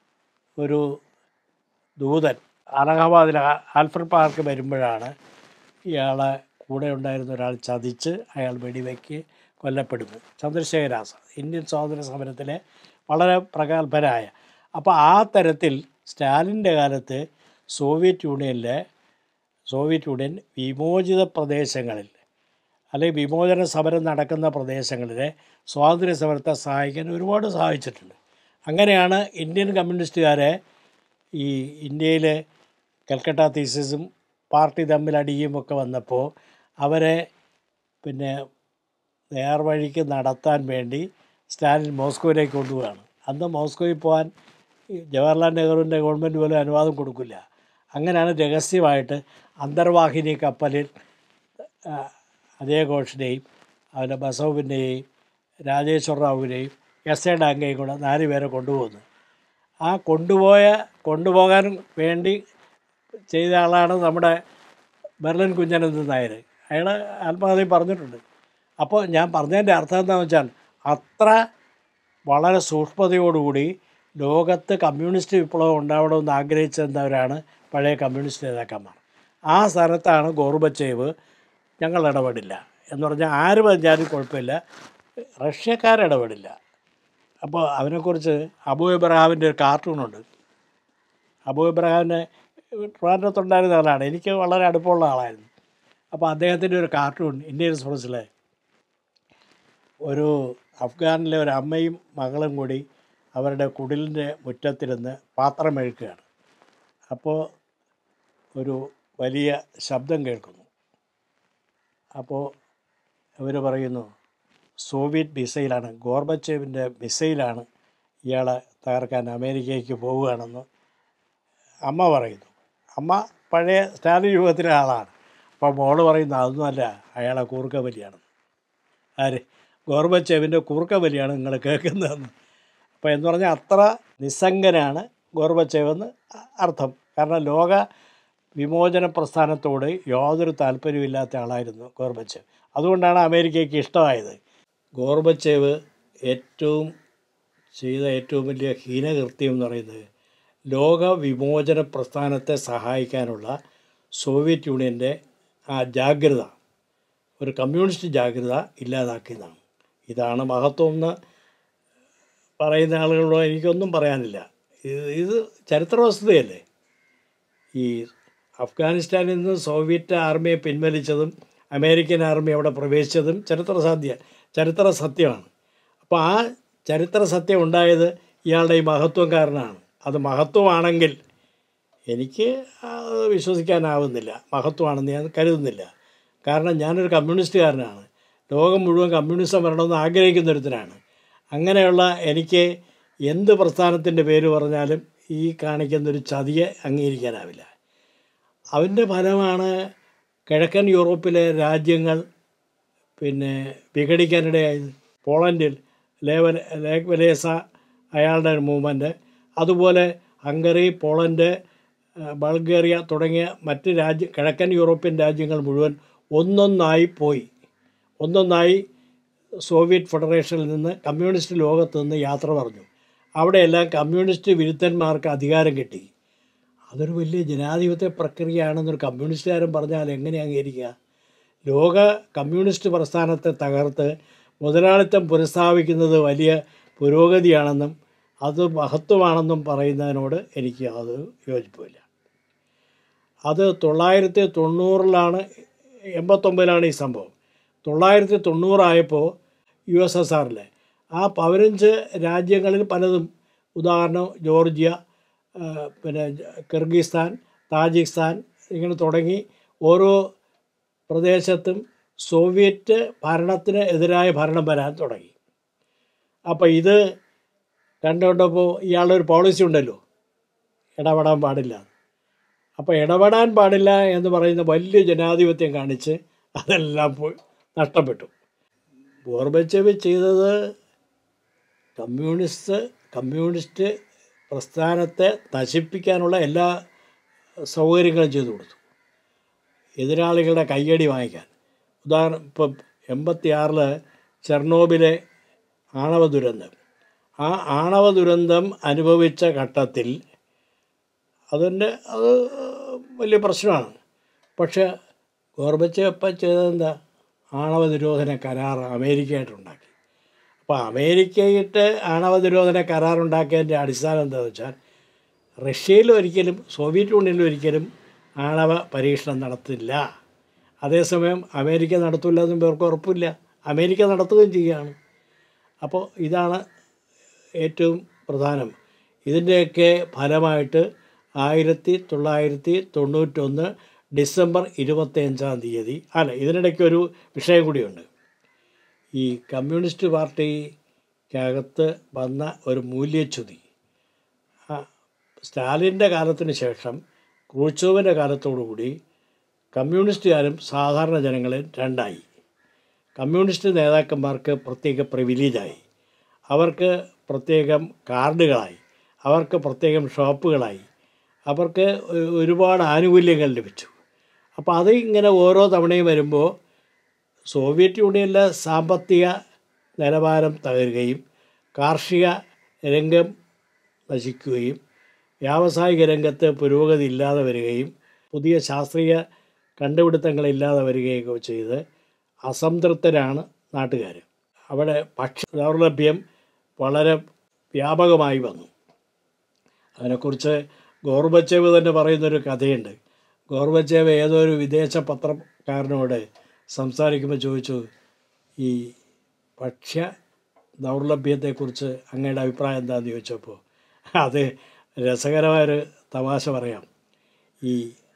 ഒരു ദൂതൻ അലഹബാദിൽ ആ- ആൽഫ്രഡ് പാർക്ക് വരുമ്പോഴാണ് ഇയാളെ കൂടെ ഉണ്ടായിരുന്ന ഒരാൾ ചതിച്ച് അയാൾ വെടിവെക്ക് കൊല്ലപ്പെടുന്നു ചന്ദ്രശേഖർ ആസാദ് ഇന്ത്യൻ സ്വാതന്ത്ര്യ സമരത്തിലെ വളരെ പ്രഗത്ഭരായ അപ്പോൾ ആ തരത്തിൽ സ്റ്റാലിൻ്റെ കാലത്ത് സോവിയറ്റ് യൂണിയനിലെ സോവിയറ്റ് യൂണിയൻ വിമോചിത പ്രദേശങ്ങളിൽ അല്ലെങ്കിൽ വിമോചന സമരം നടക്കുന്ന പ്രദേശങ്ങളിലെ സ്വാതന്ത്ര്യ സമരത്തെ സഹായിക്കാൻ ഒരുപാട് സഹായിച്ചിട്ടുണ്ട് അങ്ങനെയാണ് ഇന്ത്യൻ കമ്മ്യൂണിസ്റ്റുകാരെ ഈ ഇന്ത്യയിലെ കൽക്കട്ട തീസിസും പാർട്ടി തമ്മിൽ അടിയും ഒക്കെ വന്നപ്പോൾ അവരെ പിന്നെ നേർവഴിക്ക് നടത്താൻ വേണ്ടി സ്റ്റാലിൻ മോസ്കോയിലേക്ക് കൊണ്ടുപോവുകയാണ് അന്ന് മോസ്കോയിൽ പോകാൻ ഈ ജവഹർലാൽ നെഹ്റുവിൻ്റെ ഗവൺമെൻറ് പോലും അനുവാദം കൊടുക്കില്ല അങ്ങനെയാണ് രഹസ്യമായിട്ട് അന്തർവാഹിനി കപ്പലിൽ ആ, അജയ് ഘോഷിനെയും അവൻ്റെ ബസോവിനെയും രാജേശ്വർ റാവുവിനെയും എസ് എ ഡാങ്കയും കൂടെ നാല് പേരെ കൊണ്ടുപോകുന്നു ആ കൊണ്ടുപോയ കൊണ്ടുപോകാൻ വേണ്ടി ചെയ്ത ആളാണ് നമ്മുടെ ബെർലിൻ കുഞ്ഞനന്ദൻ നായർ അയാൾ ആത്മകഥയിൽ പറഞ്ഞിട്ടുണ്ട് അപ്പോൾ ഞാൻ പറഞ്ഞതിൻ്റെ അർത്ഥം എന്താണെന്ന് വെച്ചാൽ അത്ര വളരെ സൂക്ഷ്മതയോടുകൂടി ലോകത്ത് കമ്മ്യൂണിസ്റ്റ് വിപ്ലവം ഉണ്ടാവണമെന്ന് ആഗ്രഹിച്ചിരുന്നവരാണ് പഴയ കമ്മ്യൂണിസ്റ്റ് നേതാക്കന്മാർ ആ സ്ഥാനത്താണ് ഗോർബച്ചേവ് ഞങ്ങൾ ഇടപെടില്ല എന്ന് പറഞ്ഞാൽ ആര് പറഞ്ഞാലും കുഴപ്പമില്ല റഷ്യക്കാരിടപെടില്ല അപ്പോൾ അവനെക്കുറിച്ച് അബു ഇബ്രഹാമിൻ്റെ ഒരു കാർട്ടൂണുണ്ട് അബു ഇബ്രഹാമിനെ ട്രിവാൻഡ്രത്തുണ്ടായിരുന്ന ആളാണ് എനിക്ക് വളരെ അടുപ്പമുള്ള ആളായിരുന്നു അപ്പോൾ അദ്ദേഹത്തിൻ്റെ ഒരു കാർട്ടൂൺ ഇന്ത്യൻ എക്സ്പ്രസ്സിലെ ഒരു അഫ്ഗാനിലെ ഒരു അമ്മയും മകളും കൂടി അവരുടെ കുടിലിൻ്റെ മുറ്റത്തിരുന്ന് പാത്രം മെഴുക്കുകയാണ് അപ്പോൾ ഒരു വലിയ ശബ്ദം കേൾക്കുന്നു അപ്പോൾ അവർ പറയുന്നു സോവിയറ്റ് മിസൈലാണ് ഗോർബച്ചേവിൻ്റെ മിസൈലാണ് ഇയാളെ തകർക്കാൻ അമേരിക്കയ്ക്ക് പോവുകയാണെന്ന് അമ്മ പറയുന്നു അമ്മ പഴയ സ്റ്റാലിൻ യുഗത്തിലെ ആളാണ് അപ്പോൾ മോള് പറയുന്നു അതൊന്നുമല്ല അയാളെ കൂർക്ക ബലിയാണ് ആര് ഗോർബച്ചേവിൻ്റെ കൂർക്ക ബലിയാണ് നിങ്ങൾ കേൾക്കുന്നതെന്ന് അപ്പോൾ എന്ന് പറഞ്ഞാൽ അത്ര നിസ്സംഗനാണ് ഗോർബച്ചേവെന്ന് അർത്ഥം കാരണം ലോക വിമോചന പ്രസ്ഥാനത്തോട് യാതൊരു താല്പര്യമില്ലാത്ത ആളായിരുന്നു ഗോർബച്ചേവ് അതുകൊണ്ടാണ് അമേരിക്കയ്ക്ക് ഇഷ്ടമായത് ഗോർബച്ചേവ് ഏറ്റവും ചെയ്ത ഏറ്റവും വലിയ ഹീനകൃത്യം എന്ന് പറയുന്നത് ലോക വിമോചന പ്രസ്ഥാനത്തെ സഹായിക്കാനുള്ള സോവിയറ്റ് യൂണിയൻ്റെ ആ ജാഗ്രത ഒരു കമ്മ്യൂണിസ്റ്റ് ജാഗ്രത ഇല്ലാതാക്കിയതാണ് ഇതാണ് മഹത്വം എന്ന് പറയുന്ന ആളുകളോട് എനിക്കൊന്നും പറയാനില്ല ഇത് ഇത് ചരിത്ര വസ്തുതയല്ലേ ഈ അഫ്ഗാനിസ്ഥാനിൽ നിന്ന് സോവിയറ്റ് ആർമിയെ പിൻവലിച്ചതും അമേരിക്കൻ ആർമി അവിടെ പ്രവേശിച്ചതും ചരിത്ര സാധ്യ ചരിത്ര സത്യമാണ് അപ്പോൾ ആ ചരിത്ര സത്യം ഉണ്ടായത് ഇയാളുടെ ഈ മഹത്വം കാരണമാണ് അത് മഹത്വമാണെങ്കിൽ എനിക്ക് അത് വിശ്വസിക്കാനാവുന്നില്ല മഹത്വമാണെന്ന് ഞാൻ കരുതുന്നില്ല കാരണം ഞാനൊരു കമ്മ്യൂണിസ്റ്റുകാരനാണ് ലോകം മുഴുവൻ കമ്മ്യൂണിസം വരണമെന്ന് ആഗ്രഹിക്കുന്ന ഒരുത്തനാണ് അങ്ങനെയുള്ള എനിക്ക് എന്ത് പ്രസ്ഥാനത്തിൻ്റെ പേര് പറഞ്ഞാലും ഈ കാണിക്കുന്നൊരു ചതിയെ അംഗീകരിക്കാനാവില്ല അതിൻ്റെ ഫലമാണ് കിഴക്കൻ യൂറോപ്പിലെ രാജ്യങ്ങൾ പിന്നെ വിഘടിക്കാനിടയായത് പോളണ്ടിൽ ലേവൻ ലേക്ക് വലേസ അയാളുടെ ഒരു മൂവ്മെൻറ്റ് അതുപോലെ ഹംഗറി പോളണ്ട് ആ, ബൾഗേറിയ തുടങ്ങിയ മറ്റ് രാജ്യ കിഴക്കൻ യൂറോപ്യൻ രാജ്യങ്ങൾ മുഴുവൻ ഒന്നൊന്നായി പോയി ഒന്നൊന്നായി സോവിയറ്റ് ഫെഡറേഷനിൽ നിന്ന് കമ്മ്യൂണിസ്റ്റ് ലോകത്ത് നിന്ന് യാത്ര പറഞ്ഞു അവിടെയെല്ലാം കമ്മ്യൂണിസ്റ്റ് വിരുദ്ധന്മാർക്ക് അധികാരം കിട്ടി അതൊരു വലിയ ജനാധിപത്യ പ്രക്രിയയാണെന്നൊരു കമ്മ്യൂണിസ്റ്റുകാരൻ പറഞ്ഞാൽ എങ്ങനെ അംഗീകരിക്കുക ലോക കമ്മ്യൂണിസ്റ്റ് പ്രസ്ഥാനത്തെ തകർത്ത് മുതലാളിത്തം പുനഃസ്ഥാപിക്കുന്നത് വലിയ പുരോഗതിയാണെന്നും അത് മഹത്വമാണെന്നും പറയുന്നതിനോട് എനിക്ക് അത് യോജിപ്പില്ല അത് തൊള്ളായിരത്തി തൊണ്ണൂറിലാണ് എൺപത്തൊമ്പതിലാണ് ഈ സംഭവം തൊള്ളായിരത്തി തൊണ്ണൂറായപ്പോൾ യു എസ് എസ് ആറിലെ ആ പതിനഞ്ച് രാജ്യങ്ങളിൽ പലതും ഉദാഹരണം ജോർജിയ ആ, പിന്നെ കിർഗിസ്ഥാൻ താജിക്കിസ്ഥാൻ ഇങ്ങനെ തുടങ്ങി ഓരോ പ്രദേശത്തും സോവിയറ്റ് ഭരണത്തിന് എതിരായ ഭരണം വരാൻ തുടങ്ങി അപ്പോൾ ഇത് കണ്ടുകൊണ്ടപ്പോൾ ഇയാളൊരു പോളിസി ഉണ്ടല്ലോ ഇടപെടാൻ പാടില്ല അപ്പോൾ ഇടപെടാൻ പാടില്ല എന്ന് പറയുന്ന വലിയ ജനാധിപത്യം കാണിച്ച് അതെല്ലാം പോയി നഷ്ടപ്പെട്ടു ഗോർബച്ചേവ് ചെയ്തത് കമ്മ്യൂണിസ്റ്റ് കമ്മ്യൂണിസ്റ്റ് പ്രസ്ഥാനത്തെ നശിപ്പിക്കാനുള്ള എല്ലാ സൗകര്യങ്ങളും ചെയ്തു കൊടുത്തു എതിരാളികളുടെ കയ്യടി വാങ്ങിക്കാൻ ഉദാഹരണം ഇപ്പം എൺപത്തി ആറിൽ ചെർണോബിലെ ആണവ ദുരന്തം ആ ആണവ ദുരന്തം അനുഭവിച്ച ഘട്ടത്തിൽ അതിൻ്റെ അത് വലിയ പ്രശ്നമാണ് പക്ഷേ ഗോർബച്ചേപ്പ ചെയ്തതെന്താ ആണവ നിരോധന കരാർ അമേരിക്കയായിട്ടുണ്ടാക്കി അപ്പോൾ അമേരിക്കയിട്ട് ആണവ നിരോധന കരാർ ഉണ്ടാക്കിയതിൻ്റെ അടിസ്ഥാനം എന്താണെന്ന് വെച്ചാൽ റഷ്യയിൽ ഒരിക്കലും സോവിയറ്റ് യൂണിയനിൽ ഒരിക്കലും ആണവ പരീക്ഷണം നടത്തില്ല അതേസമയം അമേരിക്ക നടത്തില്ല എന്നും പേർക്ക് ഉറപ്പില്ല അമേരിക്ക നടത്തുകയും ചെയ്യുകയാണ് അപ്പോൾ ഇതാണ് ഏറ്റവും പ്രധാനം ഇതിൻ്റെയൊക്കെ ഫലമായിട്ട് ആയിരത്തി തൊള്ളായിരത്തി തൊണ്ണൂറ്റൊന്ന് ഡിസംബർ ഇരുപത്തഞ്ചാം തീയതി അല്ല ഇതിനിടയ്ക്ക് ഒരു വിഷയം കൂടിയുണ്ട് ഈ കമ്മ്യൂണിസ്റ്റ് പാർട്ടിക്കകത്ത് വന്ന ഒരു മൂല്യച്യുതി ആ, സ്റ്റാലിൻ്റെ കാലത്തിന് ശേഷം ക്രൂച്ചോവിൻ്റെ കാലത്തോടുകൂടി കമ്മ്യൂണിസ്റ്റുകാരും സാധാരണ ജനങ്ങളും രണ്ടായി കമ്മ്യൂണിസ്റ്റ് നേതാക്കന്മാർക്ക് പ്രത്യേക പ്രിവിലേജായി അവർക്ക് പ്രത്യേകം കാർഡുകളായി അവർക്ക് പ്രത്യേകം ഷോപ്പുകളായി അവർക്ക് ഒ- ഒരുപാട് ആനുകൂല്യങ്ങൾ ലഭിച്ചു അപ്പോൾ അത് ഇങ്ങനെ ഓരോ തവണയും വരുമ്പോൾ സോവിയറ്റ് യൂണിയനിലെ സാമ്പത്തിക നിലവാരം തകരുകയും കാർഷിക രംഗം നശിക്കുകയും വ്യാവസായിക രംഗത്ത് പുരോഗതി ഇല്ലാതെ വരികയും പുതിയ ശാസ്ത്രീയ കണ്ടുപിടുത്തങ്ങളില്ലാതെ വരികയൊക്കെ ചെയ്ത് അസംതൃപ്തരാണ് നാട്ടുകാർ അവിടെ ഭക്ഷ്യ ദൗർലഭ്യം വളരെ വ്യാപകമായി വന്നു അതിനെക്കുറിച്ച് ഗോർബച്ചേവ് തന്നെ പറയുന്നൊരു കഥയുണ്ട് ഗോർബച്ചേവ് ഏതോ ഒരു വിദേശ പത്രക്കാരനോട് സംസാരിക്കുമ്പോൾ ചോദിച്ചു ഈ ഭക്ഷ്യ ദൗർലഭ്യത്തെക്കുറിച്ച് അങ്ങയുടെ അഭിപ്രായം എന്താണെന്ന് ചോദിച്ചപ്പോൾ അത് രസകരമായൊരു തമാശ പറയാം ഈ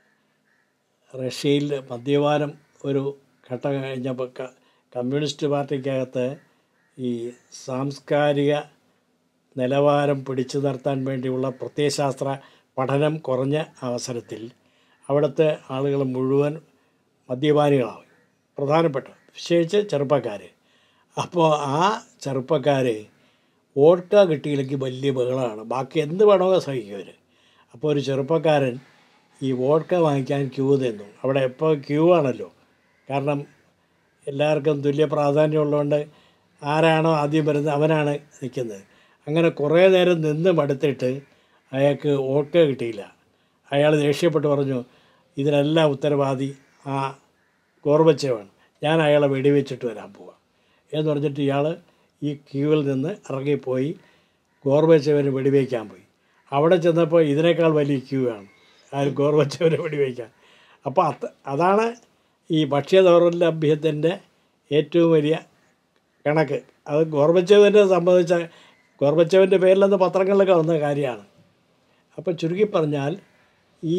റഷ്യയിൽ മദ്യപാനം ഒരു ഘട്ടം കഴിഞ്ഞപ്പോൾ ക- കമ്മ്യൂണിസ്റ്റ് പാർട്ടിക്കകത്ത് ഈ സാംസ്കാരിക നിലവാരം പിടിച്ചു നിർത്താൻ വേണ്ടിയുള്ള പ്രത്യയശാസ്ത്ര പഠനം കുറഞ്ഞ അവസരത്തിൽ അവിടുത്തെ ആളുകൾ മുഴുവൻ മദ്യപാനികളാവും പ്രധാനപ്പെട്ട വിശേഷിച്ച് ചെറുപ്പക്കാർ അപ്പോൾ ആ ചെറുപ്പക്കാർ വോഡ്ക കിട്ടിയില്ലെങ്കിൽ വലിയ ബഹളമാണ് ബാക്കി എന്ത് വേണമെങ്കിൽ സഹിക്കും അവർ അപ്പോൾ ഒരു ചെറുപ്പക്കാരൻ ഈ വോഡ്ക വാങ്ങിക്കാൻ ക്യൂ നിന്നു അവിടെ എപ്പോൾ ക്യൂ ആണല്ലോ കാരണം എല്ലാവർക്കും തുല്യ പ്രാധാന്യമുള്ളതുകൊണ്ട് ആരാണോ ആദ്യം വരുന്നത് അവനാണ് നിൽക്കുന്നത് അങ്ങനെ കുറേ നേരം നിന്ന് മടുത്തിട്ട് അയാൾക്ക് വോട്ട് കിട്ടിയില്ല അയാൾ ദേഷ്യപ്പെട്ട് പറഞ്ഞു ഇതിനെല്ലാം ഉത്തരവാദി ആ ഗോർബച്ചേവാണ് ഞാൻ അയാളെ വെടിവെച്ചിട്ട് വരാൻ പോവാം എന്ന് പറഞ്ഞിട്ട് ഇയാൾ ഈ ക്യൂവിൽ നിന്ന് ഇറങ്ങിപ്പോയി ഗോർബച്ചേവന് വെടിവെക്കാൻ പോയി അവിടെ ചെന്നപ്പോൾ ഇതിനേക്കാൾ വലിയ ക്യൂ ആണ് ആ ഗോർബച്ചേവനെ വെടിവെക്കാൻ അപ്പോൾ അത് അതാണ് ഈ ഭക്ഷ്യ ദൗർലഭ്യത്തിൻ്റെ ഏറ്റവും വലിയ കണക്ക് അത് ഗോർബച്ചേവിനെ സംബന്ധിച്ച ഗോർബച്ചേവിൻ്റെ പേരിലന്ന് പത്രങ്ങളിലൊക്കെ വന്ന കാര്യമാണ് അപ്പോൾ ചുരുക്കി പറഞ്ഞാൽ ഈ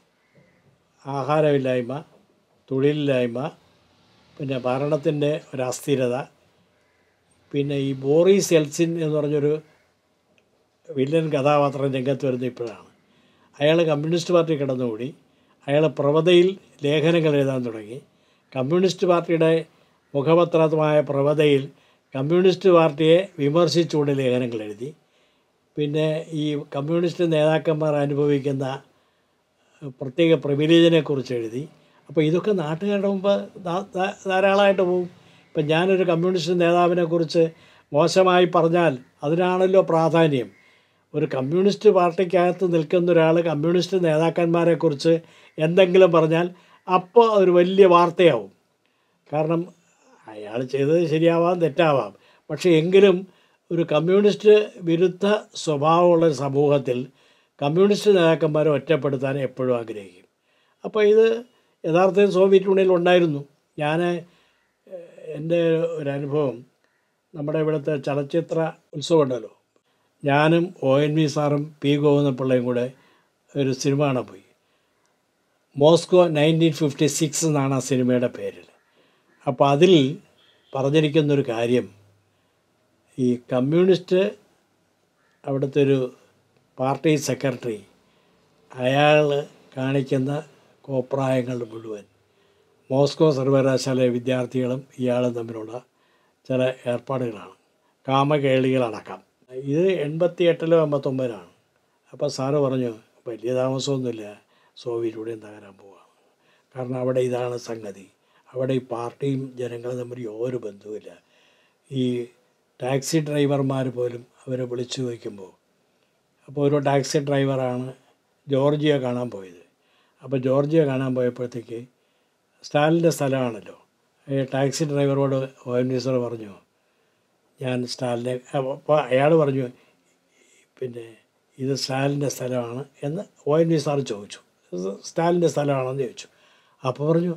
ആഹാരമില്ലായ്മ തൊഴിലില്ലായ്മ പിന്നെ ഭരണത്തിൻ്റെ ഒരു അസ്ഥിരത പിന്നെ ഈ ബോറിസ് എൽസിൻ എന്ന് പറഞ്ഞൊരു വില്ലൻ കഥാപാത്രം രംഗത്ത് വരുന്ന ഇപ്പോഴാണ് അയാൾ കമ്മ്യൂണിസ്റ്റ് പാർട്ടി കിടന്നുകൂടി അയാൾ പ്രവതയിൽ ലേഖനങ്ങൾ എഴുതാൻ തുടങ്ങി കമ്മ്യൂണിസ്റ്റ് പാർട്ടിയുടെ മുഖപത്രമായ പ്രവതയിൽ കമ്മ്യൂണിസ്റ്റ് പാർട്ടിയെ വിമർശിച്ചുകൊണ്ട് ലേഖനങ്ങൾ എഴുതി പിന്നെ ഈ കമ്മ്യൂണിസ്റ്റ് നേതാക്കന്മാർ അനുഭവിക്കുന്ന പ്രത്യേക പ്രിവിലേജിനെ കുറിച്ച് എഴുതി അപ്പോൾ ഇതൊക്കെ നാട്ടുകാരുടെ മുമ്പ് ധാ- ധാ- ധാരാളമായിട്ട് പോകും ഇപ്പം ഞാനൊരു കമ്മ്യൂണിസ്റ്റ് നേതാവിനെ കുറിച്ച് മോശമായി പറഞ്ഞാൽ അതിനാണല്ലോ പ്രാധാന്യം ഒരു കമ്മ്യൂണിസ്റ്റ് പാർട്ടിക്കകത്ത് നിൽക്കുന്ന ഒരാൾ കമ്മ്യൂണിസ്റ്റ് നേതാക്കന്മാരെക്കുറിച്ച് എന്തെങ്കിലും പറഞ്ഞാൽ അപ്പോൾ ഒരു വലിയ വാർത്തയാവും കാരണം അയാൾ ചെയ്തത് ശരിയാവാം തെറ്റാവാം പക്ഷേ എങ്കിലും ഒരു കമ്മ്യൂണിസ്റ്റ് വിരുദ്ധ സ്വഭാവമുള്ള ഒരു സമൂഹത്തിൽ കമ്മ്യൂണിസ്റ്റ് നേതാക്കന്മാരെ ഒറ്റപ്പെടുത്താൻ എപ്പോഴും ആഗ്രഹിക്കും അപ്പോൾ ഇത് യഥാർത്ഥത്തിൽ സോവിയറ്റ് യൂണിയനിൽ ഉണ്ടായിരുന്നു ഞാൻ എൻ്റെ ഒരു അനുഭവം നമ്മുടെ ഇവിടുത്തെ ചലച്ചിത്ര ഉത്സവം ഉണ്ടല്ലോ ഞാനും ഒ എൻ വി സാറും പി ഗോവിന്ദപിള്ളയും കൂടെ ഒരു സിനിമ കാണാൻ പോയി മോസ്കോ നയൻറ്റീൻ ഫിഫ്റ്റി സിക്സ് എന്നാണ് ആ സിനിമയുടെ പേരിൽ അപ്പോൾ അതിൽ പറഞ്ഞിരിക്കുന്നൊരു കാര്യം ഈ കമ്മ്യൂണിസ്റ്റ് അവിടുത്തെ ഒരു പാർട്ടി സെക്രട്ടറി അയാൾ കാണിക്കുന്ന കോപ്രായങ്ങൾ മുഴുവൻ മോസ്കോ സർവകലാശാലയിലെ വിദ്യാർത്ഥികളും ഇയാളും തമ്മിലുള്ള ചില ഏർപ്പാടുകളാണ് കാമകേളികളടക്കം ഇത് എൺപത്തി എട്ടിലോ എൺപത്തൊമ്പതിലാണ് അപ്പോൾ സാറ് പറഞ്ഞു വലിയ താമസമൊന്നുമില്ല സോവിയറ്റ് യൂണിയൻ തകരാൻ പോവുകയാണ് കാരണം അവിടെ ഇതാണ് സംഗതി അവിടെ ഈ പാർട്ടിയും ജനങ്ങളും തമ്മിൽ യാതൊരു ബന്ധവുമില്ല ഈ ടാക്സി ഡ്രൈവർമാർ പോലും അവരെ വിളിച്ചു ചോദിക്കുമ്പോൾ അപ്പോൾ ഒരു ടാക്സി ഡ്രൈവറാണ് ജോർജിയ കാണാൻ പോയത് അപ്പോൾ ജോർജിയ കാണാൻ പോയപ്പോഴത്തേക്ക് സ്റ്റാലിൻ്റെ സ്ഥലമാണല്ലോ ഈ ടാക്സി ഡ്രൈവറോട് ഒ എൻ വി സാർ പറഞ്ഞു ഞാൻ സ്റ്റാലിനെ അപ്പോൾ അയാൾ പറഞ്ഞു പിന്നെ ഇത് സ്റ്റാലിൻ്റെ സ്ഥലമാണ് എന്ന് ഒ എൻ വി സാർ ചോദിച്ചു ഇത് സ്റ്റാലിൻ്റെ സ്ഥലമാണെന്ന് ചോദിച്ചു അപ്പോൾ പറഞ്ഞു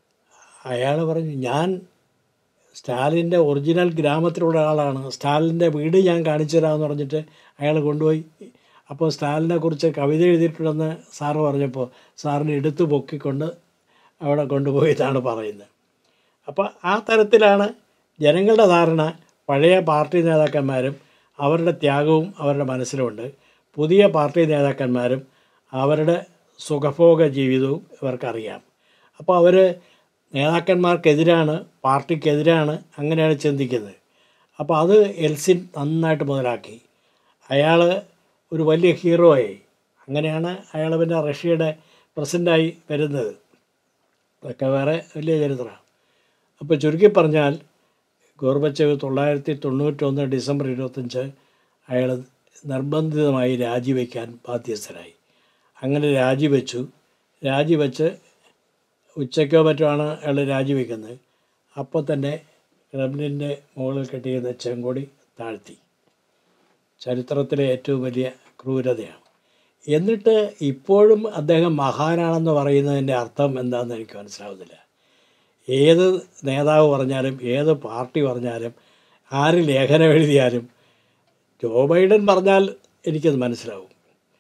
അയാൾ പറഞ്ഞു ഞാൻ സ്റ്റാലിൻ്റെ ഒറിജിനൽ ഗ്രാമത്തിലുള്ള ആളാണ് സ്റ്റാലിൻ്റെ വീട് ഞാൻ കാണിച്ചു തരാമെന്ന് പറഞ്ഞിട്ട് അയാൾ കൊണ്ടുപോയി അപ്പോൾ സ്റ്റാലിനെ കുറിച്ച് കവിത എഴുതിയിട്ടുണ്ടെന്ന് സാറ് പറഞ്ഞപ്പോൾ സാറിനെ എടുത്തു പൊക്കിക്കൊണ്ട് അവിടെ കൊണ്ടുപോയിട്ടാണ് പറയുന്നത് അപ്പോൾ ആ തരത്തിലാണ് ജനങ്ങളുടെ ധാരണ പഴയ പാർട്ടി നേതാക്കന്മാരും അവരുടെ ത്യാഗവും അവരുടെ മനസ്സിലുണ്ട് പുതിയ പാർട്ടി നേതാക്കന്മാരും അവരുടെ സുഖഭോഗ ജീവിതവും ഇവർക്കറിയാം അപ്പോൾ അവർ നേതാക്കന്മാർക്കെതിരാണ് പാർട്ടിക്കെതിരാണ് അങ്ങനെയാണ് ചിന്തിക്കുന്നത് അപ്പോൾ അത് എൽസിൻ നന്നായിട്ട് മുതലാക്കി അയാൾ ഒരു വലിയ ഹീറോ ആയി അങ്ങനെയാണ് അയാൾ പിന്നെ റഷ്യയുടെ പ്രസിഡൻ്റായി വരുന്നത് അതൊക്കെ വേറെ വലിയ ചരിത്രമാണ് അപ്പോൾ ചുരുക്കി പറഞ്ഞാൽ ഗോർബച്ചേവ് തൊള്ളായിരത്തി തൊണ്ണൂറ്റൊന്ന് ഡിസംബർ ഇരുപത്തഞ്ച് അയാൾ നിർബന്ധിതമായി രാജിവെക്കാൻ ബാധ്യസ്ഥരായി അങ്ങനെ രാജിവെച്ചു രാജിവെച്ച് ഉച്ചയ്ക്കോ മറ്റോ ആണ് അയാൾ രാജിവെക്കുന്നത് അപ്പോൾ തന്നെ ക്രെംലിൻ്റെ മുകളിൽ കെട്ടിയിരുന്ന ചെങ്കൊടി താഴ്ത്തി ചരിത്രത്തിലെ ഏറ്റവും വലിയ ക്രൂരതയാണ് എന്നിട്ട് ഇപ്പോഴും അദ്ദേഹം മഹാനാണെന്ന് പറയുന്നതിൻ്റെ അർത്ഥം എന്താണെന്ന് എനിക്ക് മനസ്സിലാവുന്നില്ല ഏത് നേതാവ് പറഞ്ഞാലും ഏത് പാർട്ടി പറഞ്ഞാലും ആര് ലേഖനം എഴുതിയാലും ജോ ബൈഡൻ പറഞ്ഞാൽ എനിക്കത് മനസ്സിലാവും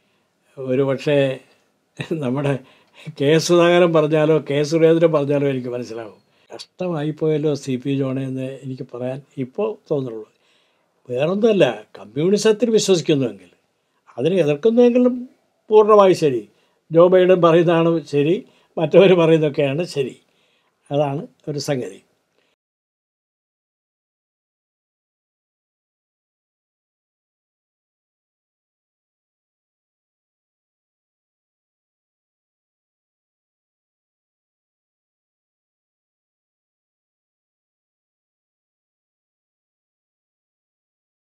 ഒരു പക്ഷേ നമ്മുടെ കെ സുധാകരൻ പറഞ്ഞാലോ കെ സുരേന്ദ്രൻ പറഞ്ഞാലോ എനിക്ക് മനസ്സിലാവും കഷ്ടമായിപ്പോയല്ലോ സി പി ജോണെ എന്ന് എനിക്ക് പറയാൻ ഇപ്പോൾ തോന്നുള്ളൂ വേറൊന്നുമല്ല കമ്മ്യൂണിസത്തിൽ വിശ്വസിക്കുന്നുവെങ്കിൽ അതിനെ എതിർക്കുന്നുവെങ്കിലും പൂർണ്ണമായി ശരി ജോ ബൈഡൻ പറയുന്നതാണ് ശരി മറ്റവർ പറയുന്നതൊക്കെയാണ് ശരി അതാണ് ഒരു സംഗതി